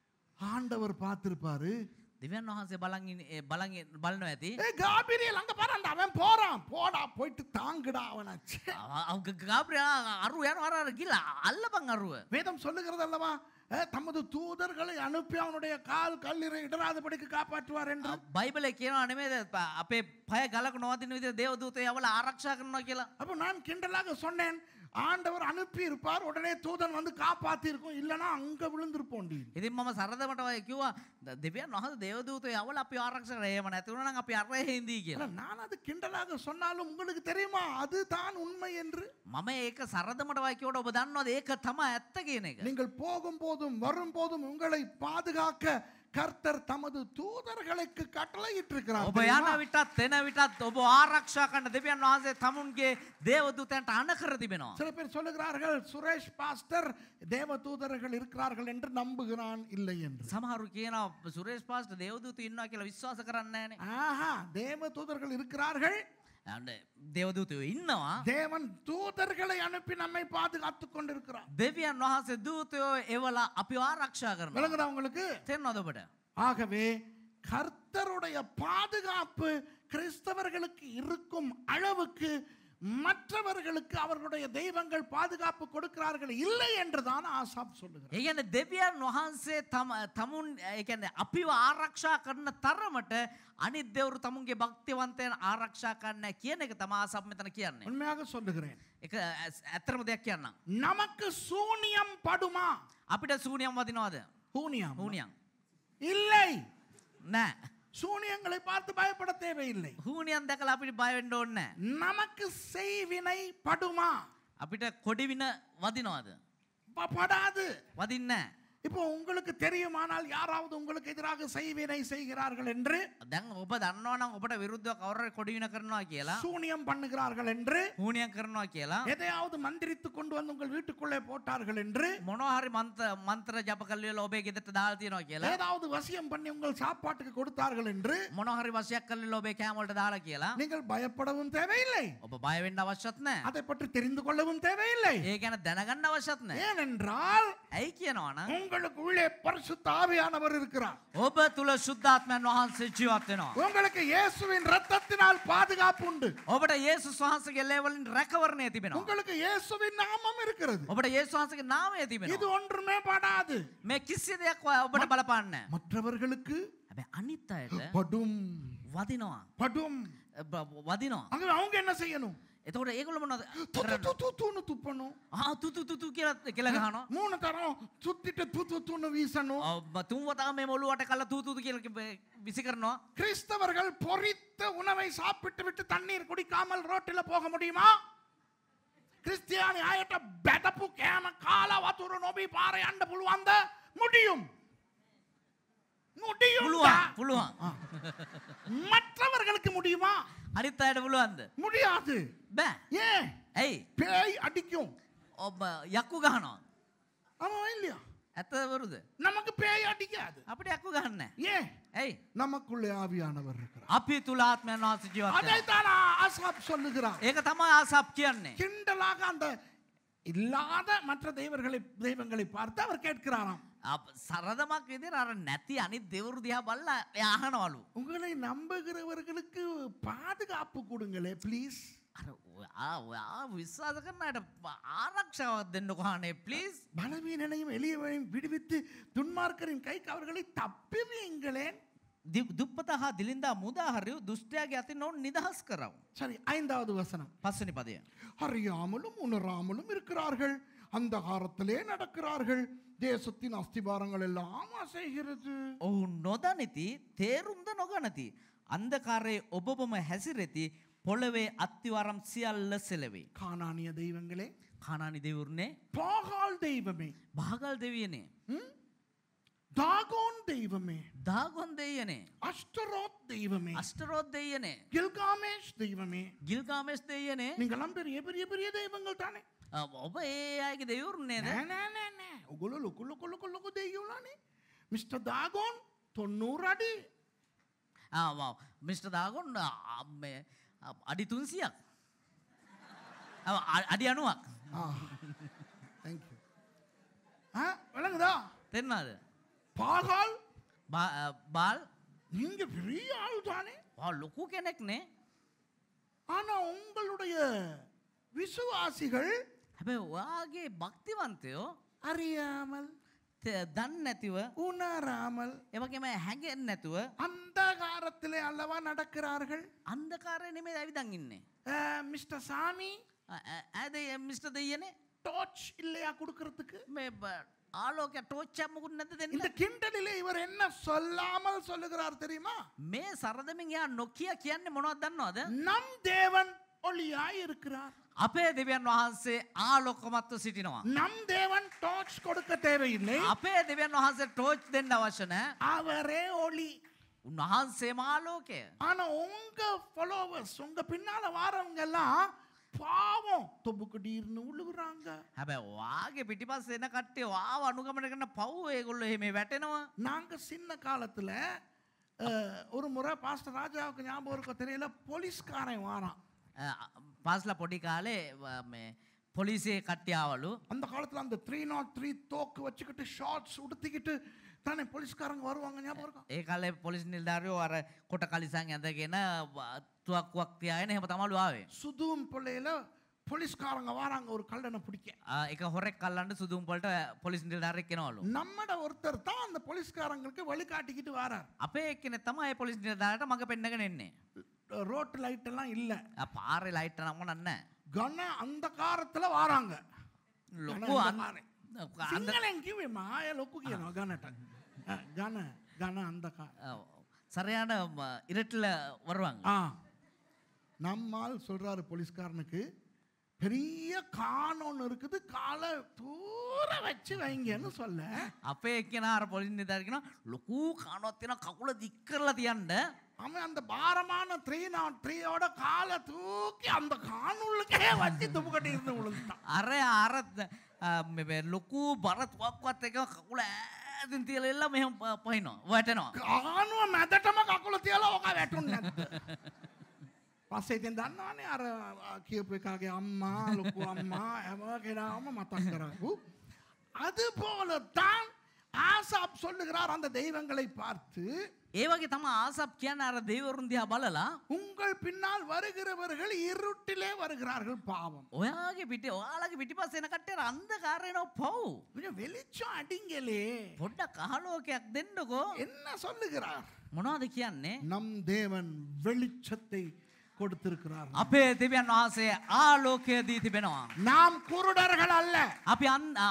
ஆண்டவர் பார்த்திருப்பாரு දෙවන් වහන්සේ බලන් බලන් බලන ඇති. ஏ காபிரியல் அங்க பாரு அந்த அவன் போறான் போடா போயிட்டு தாங்குடா அவனை ச்சே. ගාප්‍රයා අරු යන වර කියලා අල්ලපං අරුව. வேதம் சொல்லுகிறது அல்லவா ஏ, தமது தூதர்களை அனுப்பி அவனுடைய கால் கல்லீரை இடராதபடிக்கு காப்பாற்றுவார் என்று බයිබල කියනවා නෙමේද ප- අපේ පය ගලක නොවතින විදිහට දේවදූතය යවල ආරක්ෂා කරනවා කියලා. அப்போ நான் கிண்டலாக சொன்னேன் ஆண்டவர் அனுப்பி இருப்பார் உடனே தூதன் வந்து காப்பாத்தி இருக்கும் இல்லைன்னா அங்க விழுந்திருப்போம் டி. ඉතින් මම සරදමට ඔය කිව්වා ද- දෙවියන් වහන්සේ දේවදූතය යවල අපි ආරක්ෂා කරේ එහෙම නැති වුණා නම් අපි අරේ හින්දී ஆனா කියලා. நான் அது கிண்டலாக சொன்னாலும் உங்களுக்கு தெரியுமா அதுதான் உண்மை என்று මම ඒක සරදමට ඔය කිව්වට ඔබ දන්නවද ඒක තමයි ඇත්ත කියන එක. நீங்கள் போகும்போதும் வரும்போதும் உங்களை பாதுகாக்க கர்த்தர் தமது தூதர்களுக்கு கட்டளையிட்டிருக்கிறார் ඔබ යන தெரியுமா? විටත් එන විටත් ඔබ ආරක්ෂා කරන දෙවියන් වහන්සේ තමුන්ගේ දේවදූතයන්ට අණ කර තිබෙනවා. சில பேர் சொல்லுகிறார்கள் சுரேஷ் பாஸ்டர் தேவ தூதர்கள் இருக்கிறார்கள் என்று நம்புகிறான் இல்லை என்று සමහරු කියනවා සුරේෂ් පාස්ට දේවදූත ඉන්නවා කියලා විශ්වාස කරන්නේ නෑනේ. ஆஹா தேவ தூதர்கள் இருக்கிறார்கள் අන්න දේවදූතයෝ ඉන්නවා. தேவன் தூதர்களை அனுப்பி நம்மை பாதுகாத்துக் கொண்டிருக்கிறார் දෙවියන් වහන්සේ දූතයෝ එවලා අපි ආරක්ෂා කරන. விளங்குதா உங்களுக்கு තෙන්නොද ඔබට. ஆகவே கர்த்தருடைய பாதுகாப்பு கிறிஸ்தவர்களுக்கு இருக்கும் அளவுக்கு மற்றவர்களுக்கு அவர்களுடைய தெய்வங்கள் பாதுகாப்பு கொடுக்கிறார்கள் இல்லை என்றுதான் ஆசாப் சொல்லுகிறார் ඒගැන දෙවියන් වහන්සේ තම තමුන් ඒකැන අපිව ආරක්ෂා කරන තරමට අනිත් දෙවරු තමුන්ගේ භක්තිවන්තයන් ආරක්ෂා කරන්න කියන එක තමා සබ් මෙතන කියන්නේ. உண்மையாக சொல்லுகிறேன் එක ඇස්- ඇත්තරම දෙයක් කියන්න. நமக்கு சூனியம் படுமா අපිට සූනියම් වදිනවාද. ஊனியம் හූනියන්. இல்லை නෑ. சூனியங்களை பார்த்து பயப்பட தேவையில்லை හූනියන් දැකල අපිට බයවෙන්ඩ ඕන්න. நமக்கு செய்வினை படுமா අපිට කොඩිවින වදිනවාද. ப- படாது වදින්න. இப்போ உங்களுக்கு தெரியுமானால் யாராவது உங்களுக்கு எதிராக செய்வினை செய்கிறார்கள் என்று දැන් ඔබ දන්නවනම් ඔබට විරුද්ධ කවර කොඩිවින කරනවා කියලා. சூனியம் பண்ணுகிறார்கள் என்று හූනියන් කරනවා කියලා. எதையாவது மந்திரித்து கொண்டு வந்து உங்கள் வீட்டுக்குள்ளே போட்டார்கள் என்று මොනහරි මන්ත මන්ත්‍ර ජප කල්ලිය ලෝබේ ගෙදට දාල්තියනවා කියලා. ஏதாவது வசியம் பண்ணி உங்கள் சாப்பாட்டுக்கு கொடுத்தார்கள் என்று මොනහරි වශයක් කල්ලි ලෝබේ කෑමලට දාලා කියලා. நீங்கள் பயப்படவும் தேவையில்லை ඔබ බයවෙන්න අවශ්‍යත් නෑ. அதை பற்றி தெரிந்து கொள்ளவும் தேவையில்லை ඒ ගැන දැනගන්න අවශ්‍යත් නෑ. ஏனென்றால் ඇයි කියනවන. உங்களுக்கு உள்ளே பரிசுத்த ஆவியானவர் இருக்கிறார் ඔබ තුළ ශුද්ධාත්මයන් වහන්සේ ජීවත් වෙනවා. உங்களுக்கு இயேசுவின் ரத்தத்தினால் பாதுகாப்பு உண்டு ඔබට ඒසුස් වහන්සගේ ලේවලින් රැකවරණය තිබෙනවා. உங்களுக்கு இயேசுவின் நாமம் இருக்கிறது ඔබට ඒසු වහන්සගේ නාමය இது තිබෙනවා. ஒன்றுமே படாது මේ කිසි දෙයක් ඔය ඔබට බලපාන්න. மற்றவர்களுக்கு හැබැ අනිත් අයට படும் වදිනවා. படும் බ- වදිනවා. அங்க அவங்க என்ன செய்யணும் එතකොට ඒගොල මොනද து, து, து, து, துன்னு துப்பணும் තුතු තුතු කියල කෙළගහනවා. மூணு தரம் சுத்திட்டு து, து, துன்னு வீசணும் තුන්වතා මේ මොළුවට කල තුතු කියල විසි කරනවා. கிறிஸ்தவர்கள் பொரித்த உணவை சாப்பிட்டு விட்டு தண்ணீர் குடிக்காமல் ரோட்டில் போக முடியுமா கிறிஸ்தியானி ஆயிட்ட பெதப்பு கேம கால வතුරු நோபி பாறை அண்ட புழுவாந்த முடியும் முடியும் පුළුවන් පුළුවන්. மற்றவர்களுக்கு முடியுமா අනිත් අයට පුළුවන්ද. முடியாது බෑ. ஏன் ඇයි பேய் அடிக்கும் ඔබ යක්කු ගහනවා. ஆமா இல்லையா ඇතවරුද. நமக்கு பேய் அடிக்காது අපිට යක්කු ගන්න. ஏன் ඇයි. நமக்குள்ளே ஆவியானவர் இருக்கிறார் අපි තුළ ආත්මයන් වහන්සේ ජීවත් වෙනවා. அதைத்தான் ஆசாப் சொல்லுகிறார் ඒක තමයි ආසප් කියන්නේ. கிண்டலாக அந்த இல்லாத மற்ற தெய்வர்களை தெய்வங்களை பார்த்து அவர் கேட்கிறாராம் අප- සරදමක් විදිහට අර නැති අනිත් දෙවරු දිහා බලලා එයා අහනවලු. உங்களை நம்புகிறவர்களுக்கு பாதுகாப்பு கொடுங்களே ப்ளீஸ் අර ඔයා ඔයා විශ්වාස කරනට ආරක්ෂාවක් දෙන්න කොහනේ ප්ලීස් பலவீனனையும் எளியவனையும் விடுவித்து துன்மார்க்கரின் கைக்கு அவர்களை தப்பி வைங்களேன் දුප්පත හා දිලින්දා මුදාහරයු දුෂ්ටයාගේ අති නොවන් නිදහස් කරව. சரி ஐந்தாவது வசனம் පස්සනි පදය. அறியாமலும் உணராமலும் இருக்கிறார்கள் அந்த காலத்திலே நடக்கிறார்கள் தேசத்தின் அஸ்திபாரங்கள் எல்லாம் அசைகிறது ඔහු නොදනිති තේරුම්ද නොගනති. අන්දකාරයේ ඔබබම හැසිරෙති පොළවේ අත්තිවරම් සියල්ල සෙලවේ. கானானிய தெய்வங்களே කනානි දෙවුරනේ பாகால் தெய்வமே භාගල් දෙවියනේ. ம்? தாகோன் தெய்வமே දාගොන් දෙයනේ. அஷ்டரோத் தெய்வமே අස්ටරෝත් දෙයනේ. கில்காமேஷ் தெய்வமே ගිල්ගාමෙස් දෙයනේ நீங்களாம் பெரிய பெரிய பெரிய தெய்வங்கள் தானே ඔබ ඒ අයගේ දෙවුරුන්නේද. නෑ, නෑ, නෑ, නෑ. ඔගොල්ලෝ ලොකු ලොකු ලොකු ලොකු දෙයියෝලානේ. මිස්ටර් දාගෝන් தொண்ணூறு අඩි මිස්ට දාගොන් අඩි තුන්සියක් අඩි අනුවක් தேங்க்யூ ஆ விளங்குதா තෙරනාද. பாகால் බාල් நீங்க பெரிய ஆள் தானே ලොකු කෙනෙක්නේ ஆனா உங்களுடைய விசுவாசிகள் හැබැ ඔයාගේ භක්තිවන්තයෝ அறியாமல் ත- දන්න නැතිව உணராமல் එවගේම හැඟෙන් නැතුව அந்த காரத்திலே அல்லவா நடக்கிறார்கள் අන්දකාරය නෙමේ ඇවිදන් ඉන්නේ. அஹ், மிஸ்டர் சாமி ඇද මිස්ට දෙයනේ டார்ச் இல்லையா கொடுக்கறதுக்கு මේ බ- ආලෝක ටෝච්චම්මකුත් නැත දෙන්න இந்த கிண்டலிலே இவர் என்ன சொல்லாமல் சொல்லுகிறார் தெரியுமா මේ සරදමින් යා නොකිය කියන්නේ මොනවත් දන්නවාද நம் தேவன் ஒளியாய் இருக்கிறார் අපේ දෙවියන් වහන්සේ ආලොක්කොමත්ව සිටිනවා. நம் தேவன் டார்ச் கொடுக்க தேவையில்லை අපේ දෙවියන් වහන්සේ ටෝච් දෙන්න අවශ්‍යන அவரே ஒளி උන්වහන්සේ මාලෝකය. ஆனா உங்க ஃபாலோவர்ஸ் உங்க பின்னால வாரவங்க எல்லாம் பாவம் தொபுக்குடீர்னு உழுகுறாங்க හැබැ වාගේ පිටිපස් එන කට්ටේ වා අනුගමන කරන පව් ඒගොල්ල එහෙම වැටෙනවා. நாங்க சின்ன காலத்துல அஹ், ஒரு முறை பாஸ்டர் ராஜாவுக்கு ஞாபகம் இருக்க தெரியல போலீஸ்காரன் வாரான் පාස්ල පොඩි කාලේ ව- මේ පොලිසිය කට්ටියාවලු அந்த காலத்துல அந்த த்ரீ நாட் த்ரீ தோக்கு வச்சுக்கிட்டு ஷார்ட்ஸ் உடுத்திக்கிட்டு தானே போலீஸ்காரங்க வருவாங்க ஞாபகம் இருக்கா ඒ කාලේ පොලිස් නිල්ධාරයෝ අර කොට කලිසං ඇඳගෙන තුවක්කුවක් තියාගෙන එහෙම තමලු ආවේ. சுதும் பிள்ளையில போலீஸ்காரங்க வராங்க ஒரு கல்லனை பிடிக்க ආ, එක හොරෙක් කල්ලන්න සුදුම් පොලට පොලිස් නිල්ධාරයක් කෙනවලු. நம்மட ஒருத்தர் தான் அந்த போலீஸ்காரங்களுக்கு வழிகாட்டிக்கிட்டு வரார் අපේ එක්කෙනෙ තමයි ඒ පොලිස් නිලධාරයට මඟ පෙන්නගෙන එන්නේ. ரோட்டு லைட் எல்லாம் இல்ல ආ, පාරේ ලයිට් නම නන්න. கன அந்த காரத்துல வாராங்க ලොකු ගන අන්න- අන්ද- සිංහලෙන් කිව්වේ මාය ලොකු කියනවා ගනට ගන ගන அந்த கா ආ, සරයාන ඉරටල වරුවන්. ஆ நம்மால் சொல்றாரு போலீஸ்காரனுக்கு பெரிய காணொன்னு இருக்குது காலை தூர வச்சு வைங்கன்னு சொல்ல අපේ එක්කෙන අර පොලිස් නිධාරකෙන ලොකු කනොත්තින කකුල දික්කරලා තියන්ට அவன் அந்த பாரமான த்ரீ நாட் த்ரீயோட காலை தூக்கி அந்த காணொள்ளுக்கே வச்சு துப்பு கட்டி இருந்து விழுந்துட்டான் අර අරත් ලොකු බරත්වක්වත් එක කකුල ඇතින් තියල එල්ලා මෙහම පහිනවා වැටනවා. කානුව මැදටම කකුල තියලා ඕක වැටුන් නැත්ත පස්සේ ඉතින් දන්නවානේ අර අ, කියපු එකාගේ අම්මා ලොකු අම්මා හැම කෙනාම මතක් කරපු அது போலத்தான் ஆசாப் சொல்லுகிறார் அந்த தெய்வங்களை பார்த்து ඒවගේ තම ආසප් කියන්න අර දෙවරුන් දිහා බලලා உங்கள் பின்னால் வருகிறவர்கள் இருட்டிலே வருகிறார்கள் பாவம் ඔයාගේ පිට ඔයාලගේ පිටි පස්සෙන කට්ටේ අන්ද කාරයනව පව්. கொஞ்சம் வெளிச்சம் அடிங்களே පොඩ්ඩ කහලෝකයක් දෙන්නකෝ என்ன சொல்லுகிறார் මොනවද කියන්නේ. நம் தேவன் வெளிச்சத்தை கொடுத்திருக்கிறார் අපේ දෙවියන් වහන්සේ ආලෝකය දී තිබෙනවා. நாம் குருடர்கள் அல்ல අපි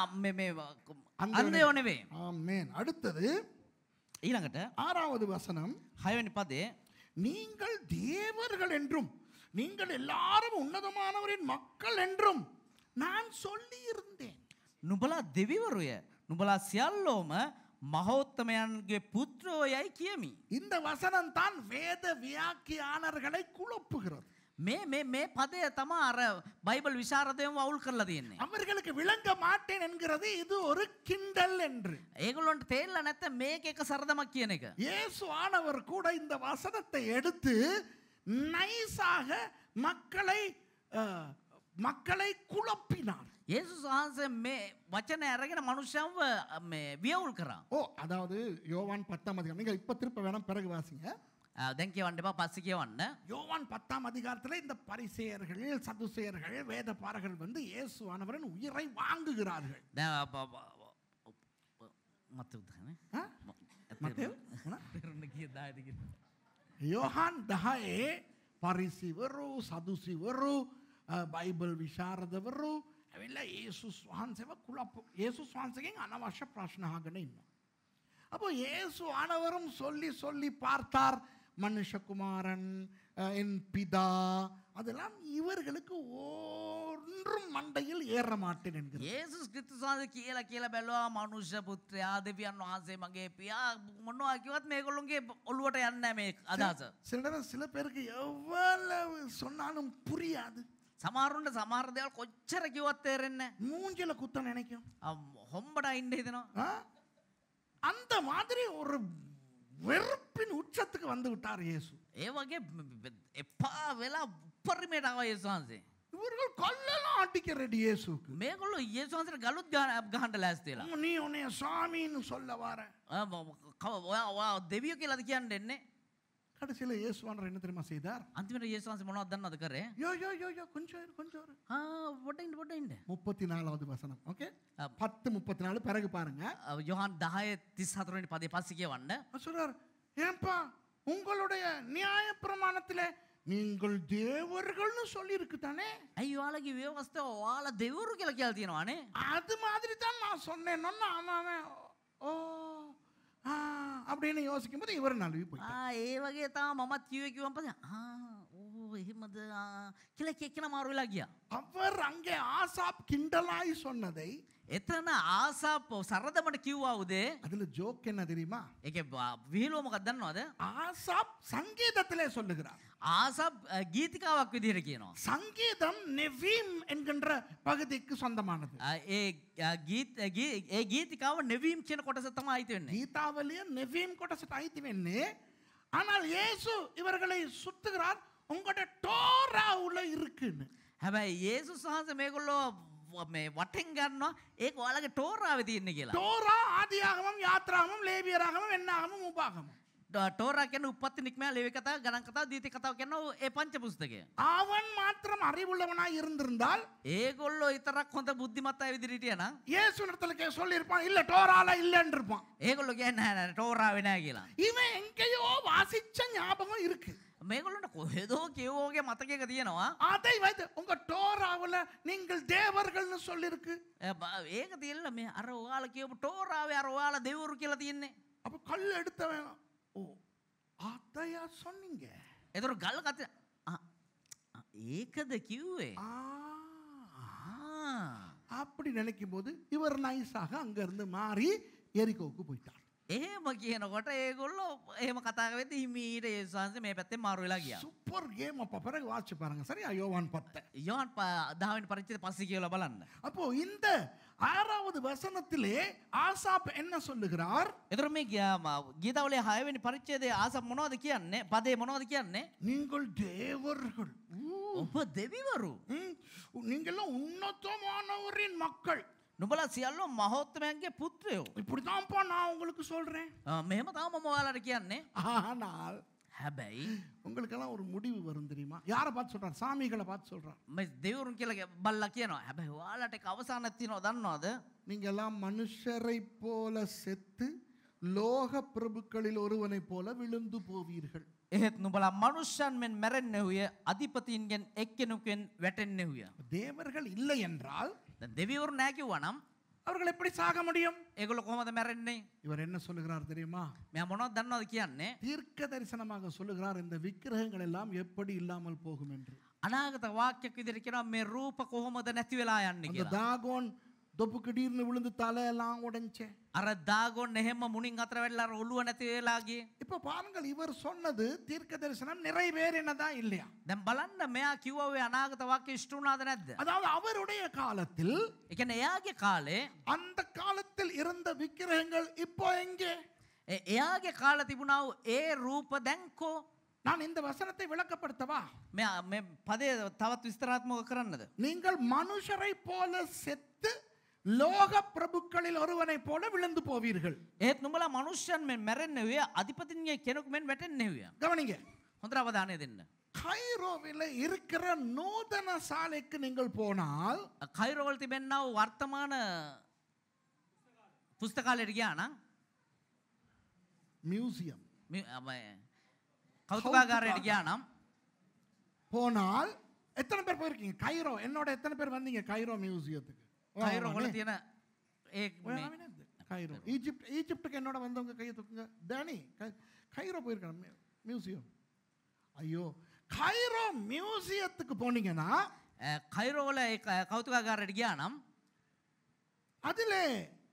අන්ධයෝ අන්දයෝ නෙවේ. ஆமென் அடுத்தது ඊළඟට ஆறாவது வசனம் හයවැනි පදේ நீங்கள் தேவர்கள் என்றும் நீங்கள் எல்லாரும் உன்னதமானவரின் மக்கள் என்றும் நான் சொல்லி இருந்தேன் නුබලා දෙවිවරුය නුබලා සියල්ලෝම මහෝත්තමයන්ගේ පුත්‍රෝ යයි කියමි. இந்த வசனம் தான் வேத வியாக்கியானர்களை குழப்புகிறது මේ මේ මේ පදය තමා අර බයිබල් විශාරදයම වවුල් කරලා තියෙන්නේ. அவர்களுக்கு விளங்க மாட்டேன் என்கிறது இது ஒரு கிண்டல் என்று ඒගොල්ලොන්ට තේල්ල නැත්ත මේක එක සරදමක් කියන එක. இயேசு ஆனவர் கூட இந்த வசனத்தை எடுத்து நைஸாக மக்களை அஹ், மக்களை குழப்பினார் ඒසුස් වහන්සේ මේ වචන ඇරගෙන මනුෂ්‍යව මේ වියවුල් කරා. ஓ அதாவது யோவான் பத்தாம் அதிகாரம் நீங்க இப்ப திருப்ப வேணாம் பிறகு வாசிங்க දැන් කියවන්න එපා පස්ස කියවන්න. யோவான் பத்தாம் அதிகாரத்துல இந்த பரிசேயர்கள் சதுசேயர்கள் வேத பாரர்கள் வந்து இயேசுவானவரின் உயிரை வாங்குகிறார்கள் මත උදහන ஆ? மத்தேயு? என்ன? පෙරුණ කිය දායදක. ಯೋಹಾನ್ ದಹೆ ಪರಿಸಿವರು ಸದುಸಿವರು ಆ, ಬೈಬಲ್ ವಿಶಾರದವರು ಅವೆಲ್ಲ ಯೇಸು ಸ್ವಾನ್ಸೆವ ಕುಳಪ್ಪು ಯೇಸು ಸ್ವಾನ್ಸೆಗೆ ಅನವಶ್ಯ ಪ್ರಶ್ನೆ ಆಗನೆ ಇನ್ನು அப்போ இயேசு ஆனவரும் சொல்லி சொல்லி பார்த்தார் மனுஷகுமாரன் அஹ், என் பிதா அதெல்லாம் இவர்களுக்கு ஒன்றும் மண்டையில் ஏற மாட்டேன் என்கிறார் ඒසුස් කෘතුසාද කියලා කියලා බැලවා මනුෂ්‍ය පුත්‍රයා දෙවියන් වහන්සේ මගේ පියා මොනවා කිවත් මේ කොල්ලුන්ගේ ඔළුවට යන්න මේ අදහස. சில நேரம் சில பேருக்கு எவ்வளவு சொன்னாலும் புரியாது සමාරුන්ට සමාර්ධයවල් කොච්චර කිවත් තේරෙන්න. மூஞ்சில குத்த நினைக்கும் හොම්බට ඉන්ඩ හිතනවා. ஆ? அந்த மாதிரி ஒரு வெறுப்பின் உச்சத்துக்கு வந்து விட்டார் இயேசு ඒ වගේ එපා වෙලා උපරිමේටාව ඒසුහන්සේ. இவர்கள் கொல்லலாம் அடிக்க ரெடி இயேசுக்கு මේකොල්ල ඒසුහන්සට ගලුත් ගහන්ට ලෑස්තේලා. நீ உன்னைய சாமின்னு சொல்ல வர ඔයා දෙවිය කියලද කියන්න එන්නේ. கடைசியில இயேசுவானவர் என்ன தெரியுமா செய்தார் අන්තිමට ඒසුහන්ස මොනවද දන්නවද කරේ? யோ யோ யோ யோ கொஞ்சம் இரு, கொஞ்சம் இரு. පොටයින්ට පොටයින්ට. முப்பத்தி நாலாவது வசனம் ஓகே ஆ. பத்து முப்பத்தி நாலு பிறகு பாருங்க යොහන් දහය තිස් හතුරනි පදේ පස්සි කියවන්න. அவர் சொல்றார் ஏன்பா உங்களுடைய நியாய பிரமாணத்திலே நீங்கள் தேவர்கள்னு சொல்லி இருக்கு தானே ඇයි යාලගේ ව්‍යවස්ථාව ඔයාල දෙවරු කියලා කියලා තියෙනවානේ. அது மாதிரி தான் நான் சொன்னேன் அவன் அவன் ஓ ஆ, அப்படின்னு யோசிக்கும் போது இவர் நழுவி போய் ආ, ඒ වගේ තා මමත් කිව කිවම් පස ඕ එහෙමද කියල කෙක්කෙන මාරුවෙලා ගිය. அவர் அங்கே ஆசாப் கிண்டலாய் சொன்னதை එතන ආසා සරදමට කිව්වා උදේ அதுல ஜோக் என்ன தெரியுமா එක විහිලුවමකක් දන්නවාද. ஆசாப் சங்கீதத்திலே சொல்லுகிறார் ආසා ගීතිකාවක් විදිහට කියනවා. சங்கீதம் நெவீம் என்கின்ற பகுதிக்கு சொந்தமானது ආ, ඒ ආ, ගීත ගේ- ඒ ගීතිකාව නෙවීම් කියන කොටස තම අයිති වෙන්නේ. கீதாவிலேயும் நெவீம் கொட்டசட் ஐத்திவென்னு ஆனால் இயேசு இவர்களை சுத்துகிறார் உங்களோட டோராவுல இருக்குன்னு හැබැයි ඒසු සහස මේගොල්ලෝ මේ වටෙන් ගන්නවා ඒක ඔයාලගේ ටෝරාව තියන්නේ කියලා. டோரா ஆதியாகமும் யாத்ராகமும் லேவியராகமும் என்னாகமும் உபாகமும் ටෝරා කියන උපත්ති නික්ම ලෙවි කතා ගණන් කතා දීති කතාව කියන ඒ පංච පුස්තකය. அவன் மாத்திரம் அறிவுள்ளவனாய் இருந்திருந்தால் ඒගොල්ලෝ ඉතරක් හොඳ බුද්ධිමත් අය විදිරිටිය නම් இயேசு இடத்துல சொல்லியிருப்பான் இல்ல டோரால இல்லைன்னு இருப்பான் ඒගොල්ලො කියන්න ටෝරා වෙනෑ කියලා. இவன் எங்கேயோ வாசிச்ச ஞாபகம் இருக்கு මේගොල්ලට කොහෙදෝ කිවෝගේ මතකක තියෙනවා. அதை வைத்து உங்க டோராவுல நீங்கள் தேவர்கள்னு சொல்லிருக்கு ඒ බ- ඒක තිල්ල මේ අර ඔයාල කියපු ටෝරාවේ අර ඔයාල දෙවරු කියලා තියෙන්නේ. அப்ப கல் எடுத்த வேணாம் ஓ அதையா சொன்னீங்க එතුර ගල් කත ඒකද කිව්වේ. ஆ, ආ. அப்படி நினைக்கும் போது இவர் நைஸாக அங்க இருந்து மாறி எரிகோவுக்கு போயிட்டார் එහෙම කියනකොට ඒගොල්ලො ඒම කතාවෙද හිමීට ඒසන්ස මේ පැත්තේ මාරුවෙලා ගිය. சூப்பர் கேம் அப்ப பிறகு வாட்சி பாருங்க சரியா யோவான் பத்து යොන් දහවෙන් පරිච්චත පස්සි කියල බලන්න. அப்போ இந்த ஆறாவது வசனத்திலே ஆசாப் என்ன சொல்லுகிறார் එතුර මේ ගීතවලේ හයවැනි පරිච්චේදේ ආස මොනවද කියන්නේ පදේ මොනවද කියන්නේ. நீங்கள் தேவர்கள் ஊ, ඔබ දෙවිවරු. ம், நீங்கெல்லாம் உன்னதமானவரின் மக்கள் නුබල සියල්ලෝ මහෝත්තමයන්ගේ පුත්‍රයෝ. இப்படிதான்ப்பா நான் உங்களுக்கு சொல்றேன் ආ, මෙහෙම තාම මොවාලට කියන්නේ. ஆனால் හැබැයි உங்களுக்கெல்லாம் ஒரு முடிவு வரும் தெரியுமா யாரை பார்த்து சொல்றார் சாமிகளை பார்த்து சொல்றார் මේ දෙවරුන් කියල බල්ල කියනවා හැබැයි වාලට එක අවසානත්තිනෝ දන්නවාද. நீங்க எல்லாம் மனுஷரை போல செத்து லோக பிரபுக்களில் ஒருவனைப் போல விழுந்து போவீர்கள் එහෙත් නුබල මනුෂ්‍යන් මෙන් මැරෙන්න්න හුය අධිපතින්ගෙන් එක්කෙනුකෙන් වැටෙන්න්න හුය. தேவர்கள் இல்லை என்றால் දැන් දෙවිවරු නෑකිව්වා නම් அவர்கள் எப்படி சாக முடியும் ඒගොල කොහොමද මැරෙන්නේ இவர் என்ன சொல்லுகிறார் தெரியுமா මෙ මොනොත් දන්නවද කියන්නේ. தீர்க்க தரிசனமாக சொல்லுகிறார் இந்த விக்கிரகங்கள் எல்லாம் எப்படி இல்லாமல் போகும் என்று අනාගත වාක්‍යයක් විදිරි කෙනවා මේ රූප කොහොමද නැති වෙලා යන්න அந்த කියලා. தாகோன் தொப்புக்கிடீர்னு விழுந்து தலையெல்லாம் உடைஞ்சேன் අර දාගොන් එහෙම මුණින් අතර වෙල්ලා අර ඔළුව නැති වෙලාගේ இப்ப பாருங்கள் இவர் சொன்னது தீர்க்க தரிசனம் நிறைவேறினதா இல்லையா දැන් බලන්න මෙයා කිව්වේ අනාගත වාක්‍ය ඉෂ්ට වුණාද නැද්ද? அதாவது அவருடைய காலத்தில் ඒ කියන්නේ එයාගේ කාලේ அந்த காலத்தில் இருந்த விக்கிரகங்கள் இப்போ எங்கே ඒ- එයාගේ කාල තිබුණා වූ ඒ රූප දැන්කෝ நான் இந்த வசனத்தை விளக்கப்படுத்தவா මෙයා මේ පදේ තවත් විස්තරාත්මක කරන්නද? நீங்கள் மனுஷரை போல செத்து லோக பிரபுக்களில் ஒருவனை போல விழுந்து போவீர்கள் ඒත් නුඹලා මනුෂ්‍යයන් මෙන් මැරෙන්නේ වේ අධිපතින්ගේ කෙනෙකු මෙන් වැටෙන්නේ වේ. கவனிங்க හොඳට අවධානය දෙන්න. கைரோவில் இருக்கிற நூதன சாலைக்கு நீங்கள் போனால் කයිරෝවල් තිබෙන්නා වූ වර්තමාන පුස්තකාලයට ගියා නම් மியூசியம் මි- අම, කෞතුකාගාරයට ගියා නම් போனால் எத்தனை பேர் போயிருக்கீங்க கைரோ என்னோட எத்தனை பேர் வந்தீங்க கைரோ மியூசியத்துக்கு வா, කයිරෝවල வாங்க. තියෙන ඒ வா, මේ- வாங்க. கைரோ ஈஜிப்ட் ஈஜிப்டுக்கு என்னோட வந்தவங்க கையை தூக்குங்க டேனி கை- கைரோ போயிருக்காங்க மியூ- மியூசியம் ஐயோ கைரோ மியூசியத்துக்கு போனீங்கன்னா අ, කයිරෝවල ඒ ක- කෞතුකාගාරයට ගියා නම් அதிலே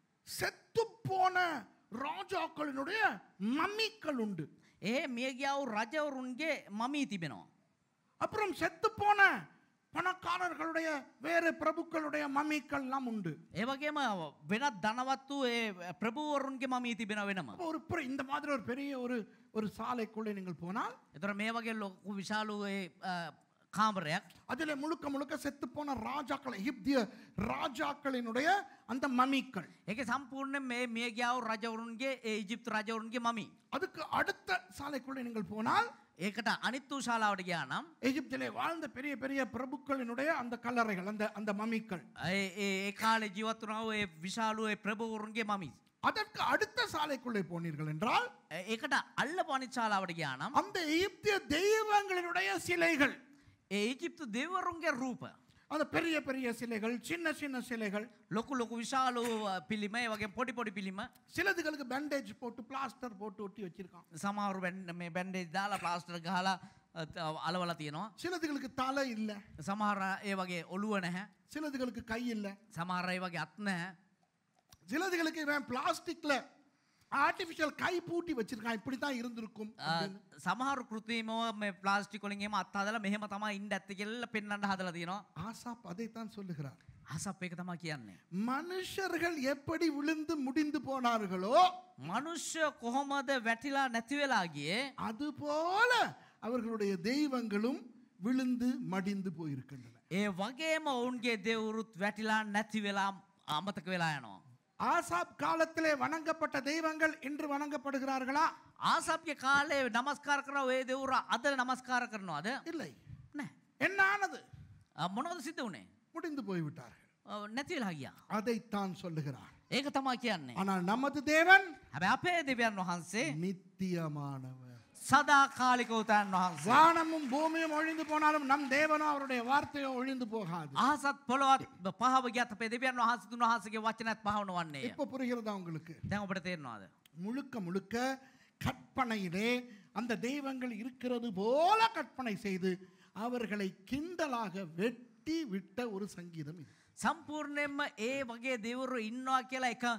செத்து போன ராஜாக்களினுடைய மம்மிக்கள் உண்டு ඒ මියගියාව රජවරුන්ගේ මමී තිබෙනවා. அப்புறம் செத்து போன பணக்காரர்களுடைய வேறு பிரபுக்களுடைய மம்மிக்கள்லாம் உண்டு ඒ වගේම වෙනත් ධනවත් වූ ඒ ප්‍රභූවරුන්ගේ මමී තිබෙන වෙනම. அப்போ ஒரு பெரிய- இந்த மாதிரி ஒரு பெரிய ஒரு ஒரு சாலைக்குள்ளே நீங்கள் போனால் එතර මේ වගේ ලොකු විශාලු ඒ, අ, කාමරයක් அதிலே முழுக்க முழுக்க செத்து போன ராஜாக்கள் எகிப்திய ராஜாக்களினுடைய அந்த மம்மிக்கள் ඒක සම්පූර්ණ මේ මියගියාව රජවරුන්ගේ ඒ ඉජිප්තු රජවරුන්ගේ මමී. அதுக்கு அடுத்த சாலைக்குள்ளே நீங்கள் போனால் ඒකට අනිත් වූ ශාලාවට ගියා නම් எகிப்திலே வாழ்ந்த பெரிய பெரிய பிரபுக்களினுடைய அந்த கல்லறைகள் அந்த அந்த மம்மிக்கள் ඒ- ඒ ඒ කාලේ ජීවත්වනාව ඒ විශාලු ඒ ප්‍රභූවරුන්ගේ මමී. அதற்கு அடுத்த சாலைக்குள்ளே போனீர்கள் என்றால் ඒ- ඒකට අල්ල පනිත් ශාලාවට ගියා නම් அந்த எகிப்திய தெய்வங்களினுடைய சிலைகள் ඒ ඉජිප්තු දෙවරුන්ගේ රූප. அந்த பெரிய பெரிய சிலைகள் சின்ன சின்ன சிலைகள் ලොකු ලොකු විශාලු පිළිම ඒ වගේ පොඩි පොඩි පිළිම சிலதுகளுக்கு பேண்டேஜ் போட்டு பிளாஸ்டர் போட்டு ஒட்டி வச்சிருக்கான் සමහරු බැන්න මේ බැන්ඩේ දාලා ප්ලාස්ටර් ගහලා අ, ත- අලවලා තියෙනවා. சிலதுகளுக்கு தலை இல்ல සමහර ඒ වගේ ඔළුව නැහැ. சிலதுகளுக்கு கை இல்ல සමහර ඒ වගේ අත් නැහැ. சிலதுகளுக்கு இவன் பிளாஸ்டிக்ல ஆர்டிபிஷியல் கை பூட்டி வச்சிருக்கான் இப்படித்தான் இருந்திருக்கும் අ, සමහරු කෘතිමව මේ ප්ලාස්ටික් වලින් එහෙම අත් හදලා මෙහෙම තමයි ඉන්න ඇත්ත කියලා පෙන්වන්න හදලා තියෙනවා. ஆசாப் அதைத்தான் சொல்லுகிறார் අසප් ඒක තමයි කියන්නේ. மனுஷர்கள் எப்படி விழுந்து முடிந்து போனார்களோ මනුෂ්‍ය කොහොමද වැටිලා නැති වෙලා ගියේ? அதுபோல அவர்களுடைய தெய்வங்களும் விழுந்து மடிந்து போயிருக்கின்றன ඒ වගේම ඔවුන්ගේ දෙවුරුත් වැටිලා නැති වෙලා අමතක වෙලා යනවා. ஆசாப் காலத்திலே வணங்கப்பட்ட தெய்வங்கள் இன்று வணங்கப்படுகிறார்களா ආසප්ගේ කාලේ නමස්කාර කරන ඒ දෙවුර අද නමස්කාර කරනවාද? இல்லை නෑ. என்ன ஆனது අ, මොනවද සිද්ධ වුණේ? முடிந்து போய்விட்டார்கள் අ, නැති වෙලා ගියා. அதைத்தான் சொல்லுகிறார் ඒක තමයි කියන්නේ. ஆனால் நமது தேவன் හැබැයි අපේ දෙවියන් වහන්සේ நித்தியமானவர் සදාකාලික උතන් වහන්සේ. வானமும் பூமியும் ஒழிந்து போனாலும் நம் தேவனோ அவருடைய வார்த்தையோ ஒழிந்து போகாது ආසත් පොළොවත් පහව ගියත් අපේ දෙවියන් වහන්සේ තුන් වහන්සේගේ වචනත් පහවන වන්නේ. இப்ப புரிகிறதா உங்களுக்கு දැන් ඔබට තේරෙනවද? முழுக்க முழுக்க கற்பனையிலே அந்த தெய்வங்கள் இருக்கிறது போல கற்பனை செய்து அவர்களை கிண்டலாக வெட்டி விட்ட ஒரு சங்கீதம் இது සම්පූර්ණයෙන්ම ඒ වගේ දෙවරු ඉන්නවා කියලා එක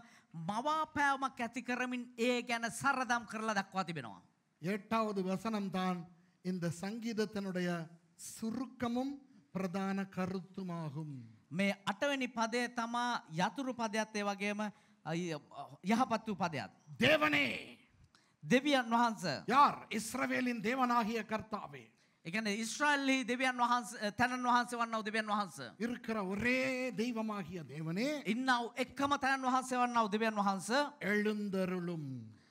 මවාපෑමක් ඇති කරමින් ඒ ගැන සරදම් කරලා දක්වා තිබෙනවා. எட்டாவது வசனம் தான் இந்த சங்கீதத்தினுடைய சுருக்கமும் பிரதான கருத்துமாகும் මේ අටවැනි පදය තමා යතුරු පදයක්ත් ඒ වගේම අ, යහපත් වූ පදයක්. தேவனே දෙවියන් වහන්ස. யார் இஸ்ரவேலின் தேவனாகிய கர்த்தாவே එකන ඉස්්‍රල්ලි දෙවියන් වහන්ස තැනන් වහන්සේ වන්නව දෙවියන් වහන්ස. இருக்கிற ஒரே தெய்வமாகிய தேவனே ඉන්නව එක්කම තැන් වහන්සේ වන්නව දෙවියන් වහන්ස எழுந்தருளும்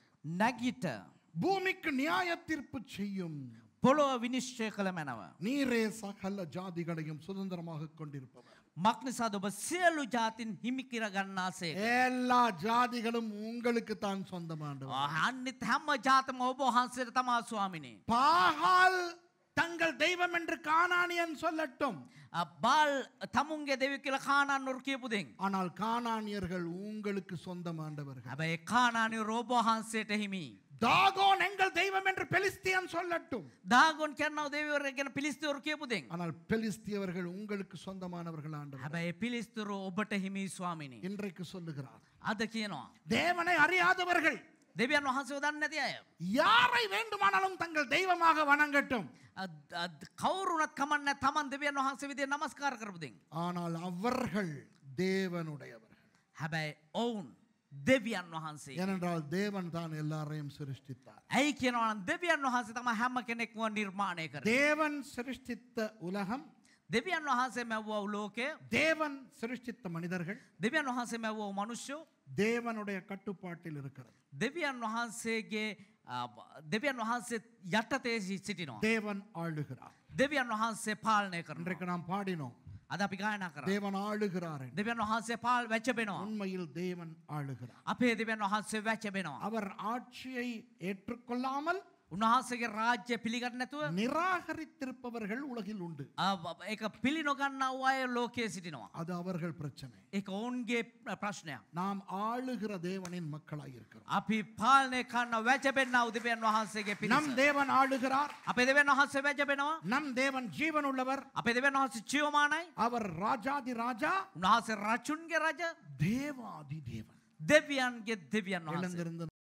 නැගිට பூமிக்கு நியாய தீர்ப்பு செய்யும் පොළොව විනිශ්චය කළ මැනව. நீரே சகல ஜாதிகளையும் சுதந்திரமாக கொண்டிருப்பவர் මක්නිසාද ඔබ සියලු ජාතින් හිමිකිර ගන්නාසේ. எல்லா ஜாதிகளும் உங்களுக்கு தான் சொந்தமாண்டவர் අහන්නෙත් හැම්ම ජාතම ඔබ වහන්සේට තමා ස්වාමිනේ. பாகால் தங்கள் தெய்வம் என்று கானானியன் சொல்லட்டும் බාල් තමුන්ගේ දෙවි කියල කානන් නොර කියපුදෙන්. ஆனால் கானானியர்கள் உங்களுக்கு சொந்தமாண்டவர்கள் හැබැයි කානානි රෝබ වහන්සේට හිමි. தாகோன் எங்கள் தெய்வம் என்று பெலிஸ்தியன் சொல்லட்டும் දාගොන් කරන්නව දෙවර ගැන පිළිස්තුවරු කියපුදෙන්. ஆனால் பெலிஸ்தியவர்கள் உங்களுக்கு சொந்தமானவர்கள் ஆண்டவர் හැබැයි පිළිස්තුරු ඔබට හිමි ස්වාමිනි. இன்றைக்கு சொல்லுகிறார் අද කියනවා. தேவனை அறியாதவர்கள் දෙවියන් වහන්සේ දන්න නැති අය. யாரை வேண்டுமானாலும் தங்கள் தெய்வமாக வணங்கட்டும் අද- අද කවුරුනත් කමන්න තමන් දෙවියන් වහන්සේ විදිය නමස්කාර කරපුදෙන්. ஆனால் அவர்கள் தேவனுடையவர்கள் හැබැයි ඔවුන් දෙවියන් වහන්සේ. ஏனென்றால் தேவன் தான் எல்லாரையும் சிருஷ்டித்தார் ඇයි කියනවන දෙවියන් වහන්සේ තම හැම කෙනෙක්ව නිර්මාණය කර. தேவன் சிருஷ்டித்த உலகம் දෙවියන් වහන්සේ මැව්වව ලෝකය தேவன் சிருஷ்டித்த மனிதர்கள் දෙවියන් වහන්සේ මැව්වෝ මනුෂ්‍යෝ தேவனுடைய கட்டுப்பாட்டில் இருக்கிறது දෙවියන් වහන්සේගේ අ, දෙවියන් වහන්සේ යටතේ සි- සිටිනවා. தேவன் ஆளுகிறார் දෙවියන් වහන්සේ පාලනය කරන. இன்றைக்கு நாம் பாடினோம் අද අපි ගායනා කර. தேவன் ஆளுகிறார் என்று. දෙවියන් වහන්සේ පාල් වැච්චබෙනවා. உண்மையில் தேவன் ஆளுகிறார் අපේ දෙවියන් වහන්සේ වැච්චබෙනවා. அவர் ஆட்சியை ஏற்றுக்கொள்ளாமல் උන්වහන්සේගේ රාජ්‍ය පිළිගන්න නැතුව நிராகரித்திருப்பவர்கள் உலகில் உண்டு අ, ඒක පිළි නොගන්නව අය ලෝකයේ සිටිනවා. அது அவர்கள் பிரச்சனை ඒක ඔවුන්ගේ ප්‍රශ්නයක්. நாம் ஆளுகிற தேவனின் மக்களாய் இருக்கிறோம் අපි පාලනය කන්න වැචබෙන්න්න උදපයන් වහන්සේගේ நம் පිළිම් தேவன் ஆளுகிறார் අපේ දෙවන් වහන්සේ වැජබෙනවා நம் தேவன் ஜீவன் உள்ளவர் අපේ දෙවන් වහන්සේ චියෝමානයි அவர் ராஜாதி ராஜா උන්වහන්සේ රචුන්ගේ රජ தேவாதி தேவன் දෙවියන්ගේ දෙවියන් වහන්සේ. எழுந்திருந்து